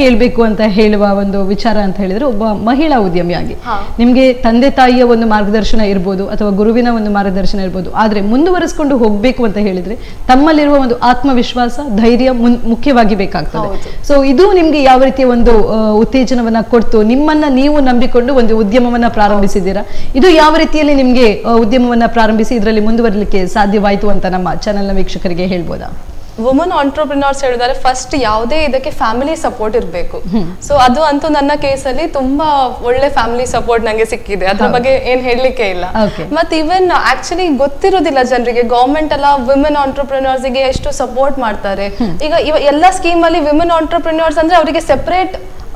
ಹೇಳ್ಬೇಕು ಅಂತ ಹೇಳುವ ಒಂದು ವಿಚಾರ ಅಂತ ಹೇಳಿದ್ರೆ ಒಬ್ಬ ಮಹಿಳಾ ಉದ್ಯಮಿಯಾಗಿ ಹಾ. ನಿಮ್ಗೆ ತಂದೆ ತಾಯಿಯ ಒಂದು ಮಾರ್ಗದರ್ಶನ ಇರ್ಬೋದು ಅಥವಾ ಗುರುವಿನ ಒಂದು ಮಾರ್ಗದರ್ಶನ ಇರ್ಬೋದು ಆದ್ರೆ ಮುಂದುವರಿಸಿಕೊಂಡು ಹೋಗ್ಬೇಕು ಅಂತ ಹೇಳಿದ್ರೆ ತಮ್ಮಲ್ಲಿರುವ ಒಂದು ಆತ್ಮವಿಶ್ವಾಸ ಧೈರ್ಯ ಮುನ್- ಮುಖ್ಯವಾಗಿ ಬೇಕಾಗ್ತದೆ ಹೌದು. ಸೊ ಇದು ನಿಮ್ಗೆ ಯಾವ ರೀತಿಯ ಒಂದು ಆ, ಉತ್ತೇಜನವನ್ನ ಕೊಡ್ತು ನಿಮ್ಮನ್ನ ನೀವು ನಂಬಿಕೊಂಡು ಒಂದು ಉದ್ಯಮವನ್ನ ಪ್ರಾರಂಭಿಸಿದ್ದೀರಾ ಇದು ಯಾವ ರೀತಿಯಲ್ಲಿ ನಿಮ್ಗೆ ಆ, ಉದ್ಯಮವನ್ನ ಪ್ರಾರಂಭಿಸಿ ಇದರಲ್ಲಿ ಮುಂದುವರಲಿಕ್ಕೆ ಸಾಧ್ಯವಾಯಿತು ಅಂತ ನಮ್ಮ ಚಾನೆಲ್ನ ವೀಕ್ಷಕರಿಗೆ ಹೇಳ್ಬೋದಾ ವುಮನ್ ಆಂಟ್ರಪ್ರಿನರ್ಸ್ ಹೇಳಿದ್ರೆ ಫಸ್ಟ್ ಯಾವುದೇ ಇದಕ್ಕೆ ಫ್ಯಾಮಿಲಿ ಸಪೋರ್ಟ್ ಇರಬೇಕು ಸೊ ಅದು ಅಂತೂ ನನ್ನ ಕೇಸಲ್ಲಿ ತುಂಬಾ ಒಳ್ಳೆ ಫ್ಯಾಮಿಲಿ ಸಪೋರ್ಟ್ ನಂಗೆ ಸಿಕ್ಕಿದೆ ಅದ್ರ ಹೌದು. ಬಗ್ಗೆ ಏನ್ ಹೇಳಲಿಕ್ಕೆ ಇಲ್ಲ Okay. ಮತ್ತೆ ಇವನ್ ಆಕ್ಚುಲಿ ಗೊತ್ತಿರೋದಿಲ್ಲ ಜನರಿಗೆ ಗೌರ್ಮೆಂಟ್ ಎಲ್ಲ ವಿಮೆನ್ ಆಂಟ್ರಪ್ರಿನರ್ಸ್ ಗೆ ಎಷ್ಟು ಸಪೋರ್ಟ್ ಮಾಡ್ತಾರೆ ಈಗ ಇವ ಎಲ್ಲ ಸ್ಕೀಮ್ ಅಲ್ಲಿ ವಿಮೆನ್ ಆಂಟ್ರಪ್ರಿನರ್ಸ್ ಅಂದ್ರೆ ಅವರಿಗೆ ಸೆಪರೇಟ್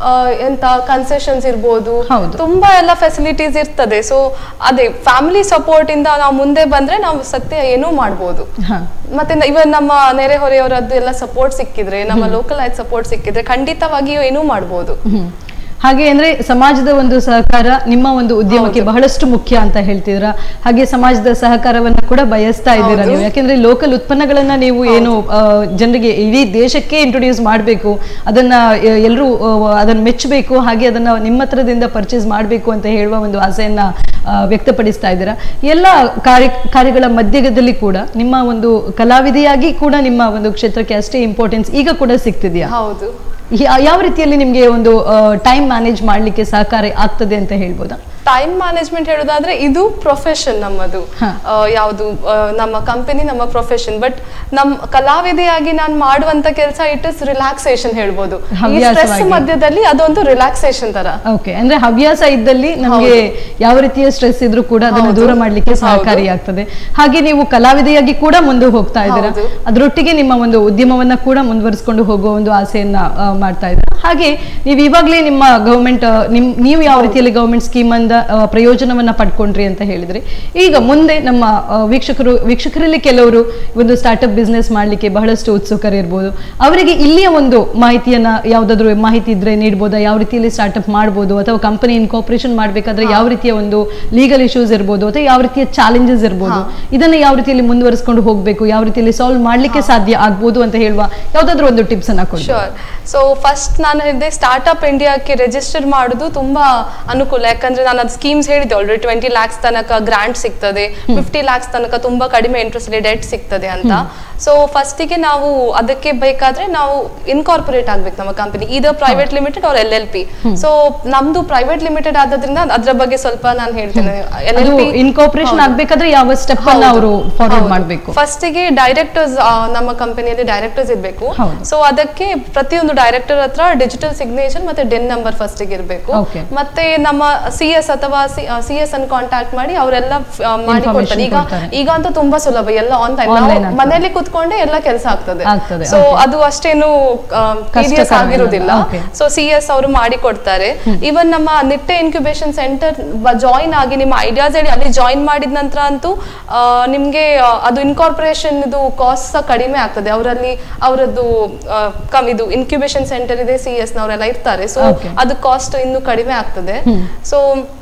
ಎಂತ ಕನ್ಸೆಷನ್ಸ್ ಇರ್ಬೋದು ಹೌದು. ತುಂಬಾ ಎಲ್ಲ ಫೆಸಿಲಿಟೀಸ್ ಇರ್ತದೆ ಸೊ ಅದೇ ಫ್ಯಾಮಿಲಿ ಸಪೋರ್ಟ್ ಇಂದ ನಾವು ಮುಂದೆ ಬಂದ್ರೆ ನಾವು ಸತ್ಯ ಏನೂ ಮಾಡ್ಬೋದು ಹಾ ಮತ್ತೆ ಇವನ್ ನಮ್ಮ ನೆರೆಹೊರೆಯವರದ್ದು ಎಲ್ಲ ಸಪೋರ್ಟ್ ಸಿಕ್ಕಿದ್ರೆ ನಮ್ಮ ಲೋಕಲ್ ಆಯ್ತು ಸಪೋರ್ಟ್ ಸಿಕ್ಕಿದ್ರೆ ಖಂಡಿತವಾಗಿಯೂ ಏನೂ ಮಾಡ್ಬೋದು ಹ್ಮ್. ಹಾಗೆ ಅಂದ್ರೆ ಸಮಾಜದ ಒಂದು ಸಹಕಾರ ನಿಮ್ಮ ಒಂದು ಉದ್ಯಮಕ್ಕೆ ಬಹಳಷ್ಟು ಮುಖ್ಯ ಅಂತ ಹೇಳ್ತಿದ್ರ ಹಾಗೆ ಸಮಾಜದ ಸಹಕಾರವನ್ನ ಕೂಡ ಬಯಸ್ತಾ ಇದ್ದೀರಾ ಹೌದು. ನೀವು ಯಾಕೆಂದ್ರೆ ಲೋಕಲ್ ಉತ್ಪನ್ನಗಳನ್ನ ನೀವು ಏನು ಆ, ಜನರಿಗೆ ಇಡೀ ದೇಶಕ್ಕೆ ಇಂಟ್ರೊಡ್ಯೂಸ್ ಮಾಡಬೇಕು ಅದನ್ನ ಎಲ್ಲರೂ ಅದನ್ನ ಮೆಚ್ಚಬೇಕು ಹಾಗೆ ಅದನ್ನ ನಿಮ್ಮ ಹತ್ರದಿಂದ ಪರ್ಚೇಸ್ ಮಾಡಬೇಕು ಅಂತ ಹೇಳುವ ಒಂದು ಆಸೆಯನ್ನ ಆ, ವ್ಯಕ್ತಪಡಿಸ್ತಾ ಇದ್ದೀರಾ ಎಲ್ಲ ಕಾರ್ಯ ಕಾರ್ಯಗಳ ಮಧ್ಯದಲ್ಲಿ ಕೂಡ ನಿಮ್ಮ ಒಂದು ಕಲಾವಿದೆಯಾಗಿ ಕೂಡ ನಿಮ್ಮ ಒಂದು ಕ್ಷೇತ್ರಕ್ಕೆ ಅಷ್ಟೇ ಇಂಪಾರ್ಟೆನ್ಸ್ ಈಗ ಕೂಡ ಸಿಗ್ತಿದೆಯಾ ಹೌದು ಯಾ- ಯಾವ ರೀತಿಯಲ್ಲಿ ನಿಮ್ಗೆ ಒಂದು ಟೈಮ್ ಮ್ಯಾನೇಜ್ ಮಾಡ್ಲಿಕ್ಕೆ ಸಹಕಾರಿ ಆಗ್ತದೆ ಅಂತ ಹೇಳ್ಬೋದಾ ಟೈಮ್ ಮ್ಯಾನೇಜ್ಮೆಂಟ್ ಹೇಳೋದಾದ್ರೆ ಇದು ಪ್ರೊಫೆಷನ್ ನಮ್ಮದು ಹ. ಆ, ಯಾವುದು ಆ, ನಮ್ಮ ಕಂಪನಿ ನಮ್ಮ ಪ್ರೊಫೆಷನ್ ಬಟ್ ನಮ್ ಕಲಾವಿದೆಯಾಗಿ ನಾನು ಮಾಡುವಂತ ಕೆಲಸ ಇಟ್ ಇಸ್ ರಿಲ್ಯಾಕ್ಸೇಷನ್ ಹೇಳ್ಬೋದು ಈ ಹವ್ಯಾಸವಾಗಿ. ಸ್ಟ್ರೆಸ್ ಮಧ್ಯದಲ್ಲಿ ಅದೊಂದು ರಿಲ್ಯಾಕ್ಸೇಷನ್ ತರ ಓಕೆ ಅಂದ್ರೆ ಹವ್ಯಾಸ ಇದ್ದಲ್ಲಿ ನಮ್ಗೆ ಯಾವ ರೀತಿಯ ಸ್ಟ್ರೆಸ್ ಇದ್ರೂ ಕೂಡ ಅದನ್ನು ಹೌದು. ದೂರ ಮಾಡ್ಲಿಕ್ಕೆ ಹೌದು. ಸಹಕಾರಿಯಾಗ್ತದೆ ಹಾಗೆ ನೀವು ಕಲಾವಿದೆಯಾಗಿ ಕೂಡ ಮುಂದೆ ಹೋಗ್ತಾ ಇದ್ದೀರಾ ಹೌದು. ಅದರೊಟ್ಟಿಗೆ ನಿಮ್ಮ ಒಂದು ಉದ್ಯಮವನ್ನ ಕೂಡ ಮುಂದುವರಿಸಿಕೊಂಡು ಹೋಗುವ ಒಂದು ಆಸೆಯನ್ನ ಆ, ಮಾಡ್ತಾ ಇದ್ದೀರಾ ಹಾಗೆ ನೀವು ಇವಾಗಲೇ ನಿಮ್ಮ ಗವರ್ಮೆಂಟ್ ನಿಮ್ ನೀವು ಯಾವ ರೀತಿಯಲ್ಲಿ ಗವರ್ಮೆಂಟ್ ಸ್ಕೀಮ್ ಅಂದ ಆ, ಪ್ರಯೋಜನವನ್ನ ಪಡ್ಕೊಂಡ್ರಿ ಅಂತ ಹೇಳಿದ್ರಿ ಈಗ ಮುಂದೆ ನಮ್ಮ ಆ, ವೀಕ್ಷಕರು ವೀಕ್ಷಕರಲ್ಲಿ ಕೆಲವರು ಒಂದು ಸ್ಟಾರ್ಟ್ಅಪ್ ಬಿಸ್ನೆಸ್ ಮಾಡ್ಲಿಕ್ಕೆ ಬಹಳಷ್ಟು ಉತ್ಸುಕರಿರ್ಬೋದು ಅವರಿಗೆ ಇಲ್ಲಿಯ ಒಂದು ಮಾಹಿತಿಯನ್ನ ಯಾವ್ದಾದ್ರು ಮಾಹಿತಿ ಇದ್ರೆ ನೀಡ್ಬೋದಾ ಯಾವ ರೀತಿಯಲ್ಲಿ ಸ್ಟಾರ್ಟ್ಅಪ್ ಮಾಡ್ಬೋದು ಅಥವಾ ಕಂಪನಿ ಇನ್ಕಾರ್ಪೊರೇಷನ್ ಮಾಡ್ಬೇಕಾದ್ರೆ ಯಾವ ರೀತಿಯ ಒಂದು ಲೀಗಲ್ ಇಶ್ಯೂಸ್ ಇರ್ಬೋದು ಅಥವಾ ಯಾವ ರೀತಿಯ ಚಾಲೆಂಜಸ್ ಇರ್ಬೋದು ಇದನ್ನ ಯಾವ ರೀತಿಯಲ್ಲಿ ಮುಂದುವರಿಸ್ಕೊಂಡು ಹೋಗ್ಬೇಕು ಯಾವ ರೀತಿಯಲ್ಲಿ ಸಾಲ್ವ್ ಮಾಡ್ಲಿಕ್ಕೆ ಸಾಧ್ಯ ಆಗ್ಬೋದು ಅಂತ ಹೇಳುವ ಯಾವ್ದಾದ್ರು ಒಂದು ಟಿಪ್ಸ್ ಅನ್ನ ಕೊಡಿ ಶೋರ್ ಸೊ ಫಸ್ಟ್ ನಾನು ಹೇಳಿದೆ ಸ್ಟಾರ್ಟ್ಅಪ್ ಇಂಡಿಯಾಕ್ಕೆ ರಿಜಿಸ್ಟರ್ ಮಾಡೋದು ತುಂಬಾ ಅನುಕೂಲ ಯಾಕಂದ್ರೆ ನಾನು ಅದು ಸ್ಕೀಮ್ಸ್ ಹೇಳಿದೆ ಆಲ್ರೆಡಿ ಟ್ವೆಂಟಿ ಲ್ಯಾಕ್ಸ್ ತನಕ ಗ್ರಾಂಟ್ ಸಿಗ್ತದೆ ಫಿಫ್ಟಿ ಲ್ಯಾಕ್ಸ್ ತನಕ ತುಂಬಾ ಕಡಿಮೆ ಇಂಟ್ರೆಸ್ಟ್ ಡೆಟ್ ಸಿಗ್ತದೆ ಅಂತ ಸೊ ಫಸ್ಟಿಗೆ ನಾವು ಅದಕ್ಕೆ ಬೇಕಾದ್ರೆ ನಾವು ಇನ್ಕಾರ್ಪೊರೇಟ್ ಆಗ್ಬೇಕು ನಮ್ಮ ಕಂಪನಿ ಇದು ಪ್ರೈವೇಟ್ ಲಿಮಿಟೆಡ್ ಅವ್ರ ಎಲ್ ಎಲ್ ಪಿ ಸೊ ನಮ್ದು ಪ್ರೈವೇಟ್ ಲಿಮಿಟೆಡ್ ಆದ್ರಿಂದ ಅದ್ರ ಬಗ್ಗೆ ಸ್ವಲ್ಪ ನಾನು ಹೇಳ್ತೇನೆ ಎಲ್ ಎಲ್ ಅದು ಪಿ ಇನ್ಕಾರ್ಪೊರೇಷನ್ ಆಗ್ಬೇಕಾದ್ರೆ ಯಾವ ಸ್ಟೆಪ್ ಅನ್ನ ಅವರು ಫಾರ್ವರ್ಡ್ ಮಾಡ್ಬೇಕು ಫಸ್ಟಿಗೆ ಡೈರೆಕ್ಟರ್ಸ್ ನಮ್ಮ ಕಂಪನಿಯಲ್ಲಿ ಡೈರೆಕ್ಟರ್ಸ್ ಇರಬೇಕು ಹೌದು. ಸೊ ಅದಕ್ಕೆ ಪ್ರತಿಯೊಂದು ಡೈರೆಕ್ಟರ್ ಹತ್ರ ಡಿಜಿಟಲ್ ಸಿಗ್ನೇಚರ್ ಮತ್ತೆ ಡೆನ್ ನಂಬರ್ ಫಸ್ಟಿಗೆ ಇರಬೇಕು Okay. ಮತ್ತೆ ನಮ್ಮ ಸಿ ಎಸ್ ಅಥವಾ ಸಿ ಎಸ್ ಅನ್ನು ಕಾಂಟ್ಯಾಕ್ಟ್ ಮಾಡಿ ಅವರೆಲ್ಲ ಮಾಡಿ ಕೊಡ್ತಾರೆ ಈಗ ಕೊಡ್ತಾರೆ. ಈಗ ಅಂತೂ ತುಂಬಾ ಸುಲಭ ಎಲ್ಲ ಆನ್ಲೈನ್ Online ಆಗ್ತದೆ. ಮನೆಯಲ್ಲಿ ಕುತ್ಕೊಂಡೆ ಎಲ್ಲ ಕೆಲಸ ಆಗ್ತದೆ ಆಗ್ತದೆ, ಸೊ okay. ಅದು ಅಷ್ಟೇನು ಕಷ್ಟಕರ ಸೀರಿಯಸ್ ಆಗಿರುವುದಿಲ್ಲ ಇಲ್ಲ, okay. ಸೊ ಸಿ ಎಸ್ ಅವರು ಮಾಡಿ ಕೊಡ್ತಾರೆ ಇವನ್ ನಮ್ಮ ನಿಟ್ಟೆ ಇನ್ಕ್ಯುಬೇಷನ್ ಸೆಂಟರ್ ಜಾಯಿನ್ ಆಗಿ ನಿಮ್ಮ ಐಡಿಯಾಸ್ ಹೇಳಿ ಅಲ್ಲಿ ಜಾಯಿನ್ ಮಾಡಿದ ನಂತರ ಅಂತೂ ಆ, ನಿಮ್ಗೆ ಆ, ಅದು ಇನ್ಕಾರ್ಪೊರೇಷನ್ ಇದು ಕಾಸ್ಟ್ ಸಹ ಕಡಿಮೆ ಆಗ್ತದೆ ಅವರಲ್ಲಿ ಅವರದ್ದು ಕಮ್ ಇದು ಇನ್ಕ್ಯುಬೇಷನ್ ಸೆಂಟರ್ ಇದೆ ಸಿ ಎಸ್ ನವರೆಲ್ಲ ಇರ್ತಾರೆ ಸೊ Okay. ಅದು ಕಾಸ್ಟ್ ಇನ್ನು ಕಡಿಮೆ ಆಗ್ತದೆ ಸೊ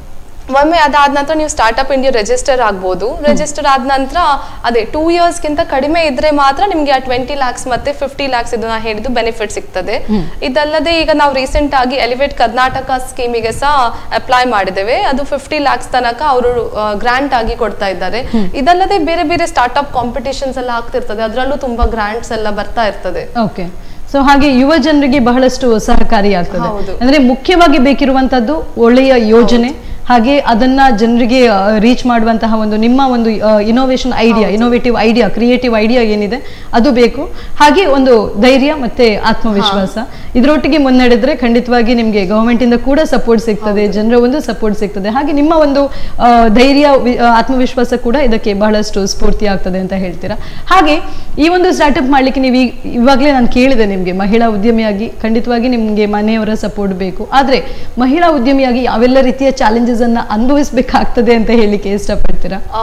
ಒಮ್ಮೆ ಅದಾದ ನಂತರ ನೀವು ಸ್ಟಾರ್ಟ್ಅಪ್ ಇಂಡಿಯಾ ರಿಜಿಸ್ಟರ್ ಆಗ್ಬೋದು ರಿಜಿಸ್ಟರ್ ಆದ ನಂತರ ಅದೇ ಟೂ ಇಯರ್ಸ್ಗಿಂತ ಕಡಿಮೆ ಇದ್ರೆ ಮಾತ್ರ ನಿಮ್ಗೆ ಆ ಟ್ವೆಂಟಿ ಲ್ಯಾಕ್ಸ್ ಮತ್ತೆ ಫಿಫ್ಟಿ ಲ್ಯಾಕ್ಸ್ ಇದು ನಾ ಹೇಳಿದ್ದು ಬೆನಿಫಿಟ್ ಸಿಗ್ತದೆ ಇದಲ್ಲದೆ ಈಗ ನಾವು ರೀಸೆಂಟ್ ಆಗಿ ಎಲಿವೇಟ್ ಕರ್ನಾಟಕ ಸ್ಕೀಮಿಗೆ ಸಹ ಅಪ್ಲೈ ಮಾಡಿದ್ದೇವೆ ಅದು ಫಿಫ್ಟಿ ಲ್ಯಾಕ್ಸ್ ತನಕ ಅವರು ಗ್ರಾಂಟ್ ಆಗಿ ಕೊಡ್ತಾ ಇದ್ದಾರೆ ಇದಲ್ಲದೆ ಬೇರೆ ಬೇರೆ ಸ್ಟಾರ್ಟ್ಅಪ್ ಕಾಂಪಿಟೇಷನ್ಸ್ ಎಲ್ಲ ಆಗ್ತಿರ್ತದೆ ಅದರಲ್ಲೂ ತುಂಬಾ ಗ್ರಾಂಟ್ಸ್ ಎಲ್ಲ ಬರ್ತಾ ಇರ್ತದೆ ಓಕೆ ಸೊ ಹಾಗೆ ಯುವ ಜನರಿಗೆ ಬಹಳಷ್ಟು ಸಹಕಾರಿಯಾಗ್ತದೆ ಹೌದು. ಅಂದ್ರೆ ಮುಖ್ಯವಾಗಿ ಬೇಕಿರುವಂತದ್ದು ಒಳ್ಳೆಯ ಯೋಜನೆ ಹಾಗೆ ಅದನ್ನ ಜನರಿಗೆ ರೀಚ್ ಮಾಡುವಂತಹ ಒಂದು ನಿಮ್ಮ ಒಂದು innovation idea innovative idea creative idea ಏನಿದೆ ಅದು ಬೇಕು ಹಾಗೆ ಒಂದು ಧೈರ್ಯ ಮತ್ತೆ ಆತ್ಮವಿಶ್ವಾಸ ಇದರೊಟ್ಟಿಗೆ ಮುನ್ನಡೆದ್ರೆ ಖಂಡಿತವಾಗಿ ನಿಮಗೆ ಗವರ್ಮೆಂಟ್ ಇಂದ ಕೂಡ ಸಪೋರ್ಟ್ ಸಿಗ್ತದೆ ಜನರ ಒಂದು ಸಪೋರ್ಟ್ ಸಿಗ್ತದೆ ಹಾಗೆ ನಿಮ್ಮ ಒಂದು ಆ, ಧೈರ್ಯ ವಿ- ಆ, ಆತ್ಮವಿಶ್ವಾಸ ಕೂಡ ಇದಕ್ಕೆ ಬಹಳಷ್ಟು ಸ್ಫೂರ್ತಿ ಆಗ್ತದೆ ಅಂತ ಹೇಳ್ತೀರಾ ಹಾಗೆ ಈ ಒಂದು ಸ್ಟಾರ್ಟ್ಅಪ್ ಮಾಡ್ಲಿಕ್ಕೆ ನೀವು ಈ- ಇವಾಗಲೇ ನಾನು ಕೇಳಿದೆ ನಿಮಗೆ ಮಹಿಳಾ ಉದ್ಯಮಿಯಾಗಿ ಖಂಡಿತವಾಗಿ ನಿಮಗೆ ಮನೆಯವರ ಸಪೋರ್ಟ್ ಬೇಕು ಆದ್ರೆ ಮಹಿಳಾ ಉದ್ಯಮಿಯಾಗಿ ಯಾವೆಲ್ಲ ರೀತಿಯ ಚಾಲೆಂಜಸ್ ಅನ್ನ ಅನುಭವಿಸ್ಬೇಕಾಗ್ತದೆ ಅಂತ ಹೇಳಿಕ್ಕೆ ಇಷ್ಟಪಡ್ತೀರಾ